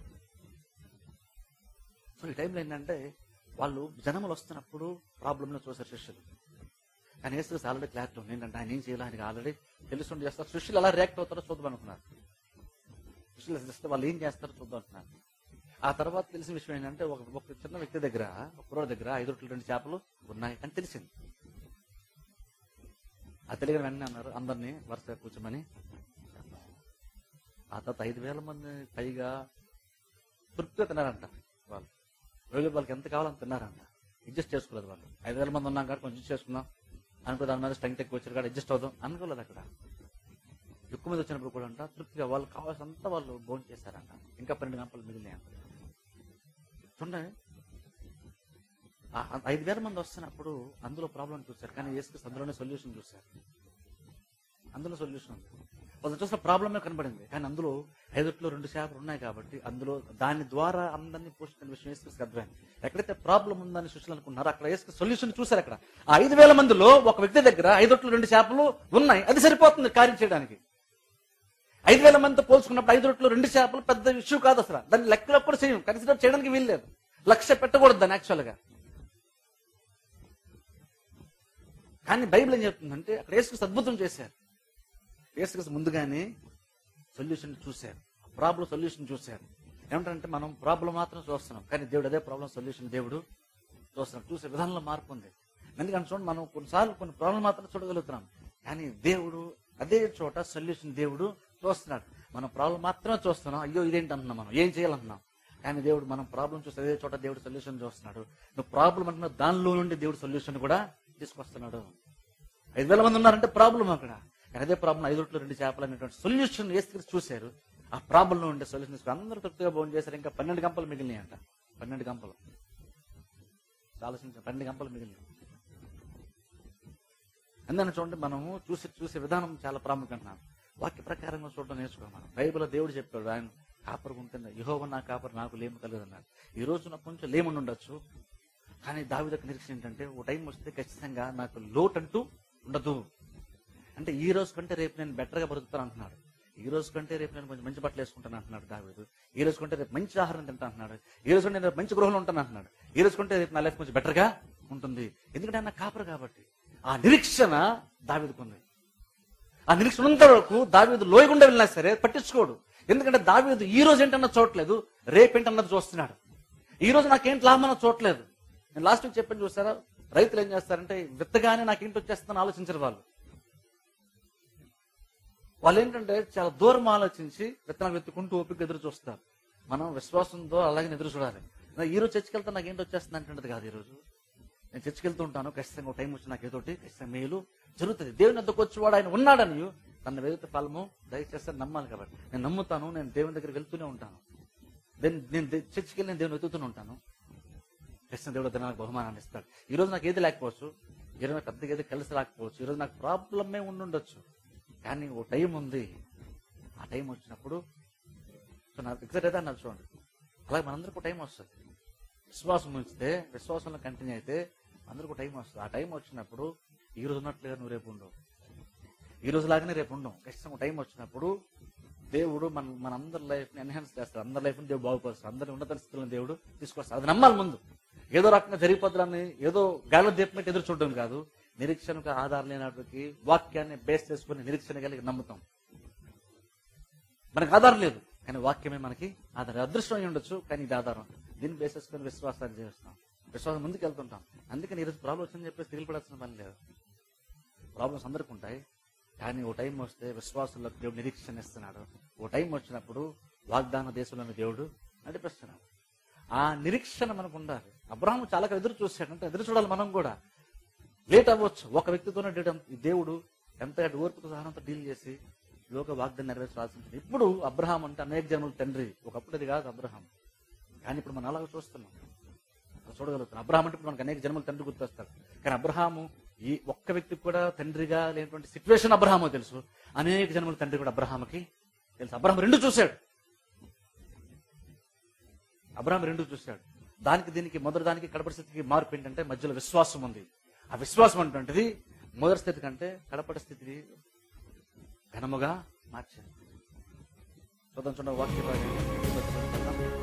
సో ఈ టైంలో ఏంటంటే వాళ్ళు జనములు వస్తున్నప్పుడు ప్రాబ్లంలో చూసారు శిష్యులు కానీ యేసు ఆల్రెడీ క్లారిటీ ఉంది ఏంటంటే ఆయన ఏం చేయాలి ఆయనకి ఆల్రెడీ తెలుసుండి చేస్తారు శిష్యులు ఎలా రియాక్ట్ అవుతారో చూద్దాం అనుకున్నారు శిష్యులు చేస్తే వాళ్ళు ఏం చేస్తారో చూద్దాం అంటున్నారు ఆ తర్వాత తెలిసిన విషయం ఏంటంటే ఒక ఒక చిన్న వ్యక్తి దగ్గర ఒక కుర్రోడి దగ్గర ఐదు రొట్టెలు రెండు చేపలు ఉన్నాయి అని తెలిసింది ఆ తెలియని వెంటనే అన్నారు అందరినీ వరుసగా కూర్చోమని ఆ తర్వాత ఐదు వేల మంది పైగా తృప్తిగా తిన్నారంట వాళ్ళు రోజు వాళ్ళకి ఎంత కావాలని తిన్నారంట అడ్జస్ట్ చేసుకోలేదు వాళ్ళు ఐదు వేల మంది ఉన్నాం కాబట్టి కొంచెం adjust చేసుకుందాం అనుకో దాని మీద స్ట్రెంగ్త్ ఎక్కువ వచ్చారు కాబట్టి అడ్జస్ట్ అవుదాం అనుకోలేదు అక్కడ ఎక్కువ మంది వచ్చినప్పుడు కూడా అంట తృప్తిగా వాళ్ళు కావాల్సినంత వాళ్ళు భోజనం చేశారంట ఇంకా పన్నెండు గంటలు మిగిలినాయి అంట చూడండి ఆ ఆ ఐదు వేల మంది వస్తున్నప్పుడు అందులో ప్రాబ్లం చూశారు కానీ యేసుక్రీస్తు అందులోనే సొల్యూషన్ చూశారు అందులో సొల్యూషన్ ఉంది వాళ్ళు చూసిన ప్రాబ్లమే కనబడింది కానీ అందులో ఐదుట్లో రెండు చేపలు ఉన్నాయి కాబట్టి అందులో దాని ద్వారా అందరినీ పోషించిన విషయం యేసుక్రీస్తు అర్థమైంది ఎక్కడైతే ప్రాబ్లం ఉందని సృష్టిలు అనుకున్నారో అక్కడ యేసు సొల్యూషన్ చూశారు అక్కడ ఆ ఐదు వేల మందిలో ఒక వ్యక్తి దగ్గర ఐదొట్లు రెండు చేపలు ఉన్నాయి అది సరిపోతుంది కార్యం చేయడానికి ఐదు వేల మందితో పోల్చుకున్నప్పుడు ఐదు రొట్లు రెండు చేపలు పెద్ద ఇష్యూ కాదు అసలు దాన్ని లెక్కలో కూడా చేయం కన్సిడర్ చేయడానికి వీల్లేదు లక్ష్య పెట్టకూడదు దాన్ని యాక్చువల్గా కానీ బైబిల్ ఏం చెప్తుందంటే అక్కడ యేసుక్రీస్తు అద్భుతం చేశారు యేసుక్రీస్తు ముందుగానే సొల్యూషన్ చూశారు ప్రాబ్లం సొల్యూషన్ చూశారు ఏమంటారంటే మనం ప్రాబ్లం మాత్రం చూస్తున్నాం కానీ దేవుడు అదే ప్రాబ్లం సొల్యూషన్ దేవుడు చూస్తున్నాం చూసే విధానంలో మార్పు ఉంది ఎందుకంటే చూడండి మనం కొన్నిసార్లు కొన్ని ప్రాబ్లం మాత్రం చూడగలుగుతున్నాం కానీ దేవుడు అదే చోట సొల్యూషన్ దేవుడు చూస్తున్నాడు మనం ప్రాబ్లం మాత్రమే చూస్తున్నాం అయ్యో ఇదేంటి అంటున్నాం మనం ఏం చేయాలంటున్నాం కానీ దేవుడు మనం ప్రాబ్లం చూస్తే అదే చోట దేవుడు సొల్యూషన్ చూస్తున్నాడు నువ్వు ప్రాబ్లం అంటున్నావు దానిలో నుండి దేవుడు సొల్యూషన్ కూడా తీసుకొస్తున్నాడు ఐదు వేల మంది ఉన్నారంటే ప్రాబ్లం అక్కడ కానీ అదే ప్రాబ్లం ఐదు రొట్టెలు రెండు చేపలు అనేటువంటి సొల్యూషన్ వేసుకుని చూశారు ఆ ప్రాబ్లంలో ఉండే సొల్యూషన్ తీసుకుని అందరూ తృప్తిగా భోజనం చేశారు ఇంకా పన్నెండు గంపలు మిగిలినాయి అంట పన్నెండు గంపలు ఆలోచించాం పన్నెండు గంపలు మిగిలినాయి అందుకని చూడండి మనము చూసి చూసే విధానం చాలా ప్రాముఖ్యం అంటున్నాను వాక్య ప్రకారంగా చూడడం నేర్చుకోవాలి మనం బైబిల్లో దేవుడు చెప్పాడు ఆయన కాపరు ఉంటుంది యహోవ నా కాపరు నాకు లేము కలదు అన్నాడు ఈ రోజు నాకు కొంచెం లేముండి ఉండొచ్చు కానీ దావిదకు నిరీక్ష ఏంటంటే ఓ టైం వస్తే ఖచ్చితంగా నాకు లోటు అంటూ ఉండదు అంటే ఈ రోజు కంటే రేపు నేను బెటర్ గా బతుకుతాను అంటున్నాడు ఈ రోజు కంటే రేపు నేను కొంచెం మంచి బట్టలు వేసుకుంటాను అంటున్నాడు దావీదు ఈ రోజు కంటే రేపు మంచి ఆహారం తింటా అంటున్నాడు ఈ రోజు కంటే రేపు మంచి గృహంలో ఉంటాను అంటున్నాడు ఈ రోజు కంటే రేపు నా లైఫ్ కొంచెం బెటర్ గా ఉంటుంది ఎందుకంటే ఆయన కాపరు కాబట్టి ఆ నిరీక్షణ దావీదుకుంది ఆ నిరీక్షణ ఉన్నంత వరకు దావీదు లోయకుండా వెళ్ళినా సరే పట్టించుకోడు ఎందుకంటే దావీదు ఈ రోజు ఏంటన్నా చూడలేదు రేపేంటన్నది చూస్తున్నాడు ఈ రోజు నాకేంటి లాభం అన్నది చూడలేదు నేను లాస్ట్ వీక్ చెప్పాను చూసారా రైతులు ఏం చేస్తారంటే విత్తగానే నాకేంటి వచ్చేస్తుందని ఆలోచించరు వాళ్ళు వాళ్ళు ఏంటంటే చాలా దూరం ఆలోచించి విత్తనాలు వెతుకుంటూ ఓపిక ఎదురు చూస్తారు మనం విశ్వాసంతో అలాగే ఎదురు చూడాలి నా ఈ రోజు చర్చికి వెళ్తే నాకు ఏంటి వచ్చేస్తుంది అంటున్నది కాదు ఈ రోజు నేను చర్చికి వెళ్తూ ఉంటాను ఖచ్చితంగా ఒక టైం వచ్చి నాకు ఏదోటి ఖచ్చితంగా మేలు జరుగుతుంది దేవుని వద్దకు వచ్చి వాడు ఆయన ఉన్నాడని తన వెళ్తే ఫలము దయచేస్తే నమ్మాలి కాబట్టి నేను నమ్ముతాను నేను దేవుని దగ్గరికి వెళ్తూనే ఉంటాను నేను నేను దే- చర్చికి వెళ్ళి నేను దేవుని వెతుకుతూనే ఉంటాను ఖచ్చితంగా దేవుడు నాకు బహుమానాన్ని ఇస్తాడు ఈ రోజు నాకు ఏది లేకపోవచ్చు ఈ రోజు నాకు పెద్దగా ఏది కలిసి రాకపోవచ్చు ఈ రోజు నాకు ప్రాబ్లమే ఉండుండొచ్చు కానీ ఓ టైం ఉంది ఆ టైం వచ్చినప్పుడు సో నాకు ఎగ్జాక్ట్ అయితే అన్నారు చూడండి అలాగే మనందరికీ టైం వస్తుంది విశ్వాసం ఉంచితే విశ్వాసంలో కంటిన్యూ అయితే అందరికీ టైం వస్తుంది ఆ టైం వచ్చినప్పుడు ఈ రోజు ఉన్నట్లుగా నువ్వు రేపు ఉండవు ఈ రోజు లాగానే రేపు ఉండవు ఖచ్చితంగా టైం వచ్చినప్పుడు దేవుడు మన మన అందరి లైఫ్ ని ఎన్హాన్స్ చేస్తాడు అందరి లైఫ్ ని దేవుడు బాగుపరుస్తాడు అందరి ఉన్నత స్థితులను దేవుడు తీసుకొస్తాడు అది నమ్మాలి ముందు ఏదో రకంగా జరిగిపోద్దని ఏదో గాలి దీపం పెట్టి ఎదురు చూడడం కాదు నిరీక్షణకు ఆధారం లేనటువంటి వాక్యాన్ని బేస్ చేసుకుని నిరీక్షణ కలిగి నమ్ముతాం మనకు ఆధారం లేదు కానీ వాక్యమే మనకి ఆధారం అదృష్టం అయి ఉండొచ్చు కానీ ఇది ఆధారం దీన్ని బేస్ చేసుకుని విశ్వాసాన్ని చేస్తాం విశ్వాసం ముందుకు వెళ్తుంటాం అందుకని ఈరోజు ప్రాబ్లం వచ్చిందని చెప్పేసి తిరిగి పడాల్సిన పని లేదు ప్రాబ్లమ్స్ అందరికి ఉంటాయి కానీ ఓ టైం వస్తే విశ్వాసంలో దేవుడు నిరీక్షణ ఇస్తున్నాడు ఓ టైం వచ్చినప్పుడు వాగ్దాన దేశంలోని దేవుడు నడిపిస్తున్నాడు ఆ నిరీక్షణ మనకు ఉండాలి అబ్రాహం చాలా ఎదురు చూశాడు అంటే ఎదురు చూడాలి మనం కూడా లేట్ అవ్వచ్చు ఒక వ్యక్తితోనే డేట్ దేవుడు ఎంత ఓర్పుకు సహనంతో డీల్ చేసి లోక వాగ్దాన్ని నెరవేర్చాల్సి ఉంటుంది ఇప్పుడు అబ్రహాం అంటే అనేక జన్మల తండ్రి ఒకప్పుడు అది కాదు అబ్రహాం కానీ ఇప్పుడు మనం అలాగ చూస్తున్నాం అలా చూడగలుగుతున్నాం అబ్రహాం అంటే ఇప్పుడు మనకు అనేక జన్మల తండ్రి గుర్తొస్తాడు కానీ అబ్రహాము ఈ ఒక్క వ్యక్తికి కూడా తండ్రిగా లేనటువంటి సిచ్యువేషన్ అబ్రహామో తెలుసు అనేక జన్మల తండ్రి కూడా అబ్రహాంకి తెలుసు అబ్రహాం రెండు చూశాడు అబ్రహాం రెండు చూశాడు దానికి దీనికి మొదటి దానికి కడపటి స్థితికి మార్పు ఏంటంటే మధ్యలో విశ్వాసం ఉంది ఆ విశ్వాసం అంటుంటది మొదటి స్థితి కంటే కడపటి స్థితిని ఘనముగా మార్చింది చూద్దాం చూడండి వాక్య భాగం.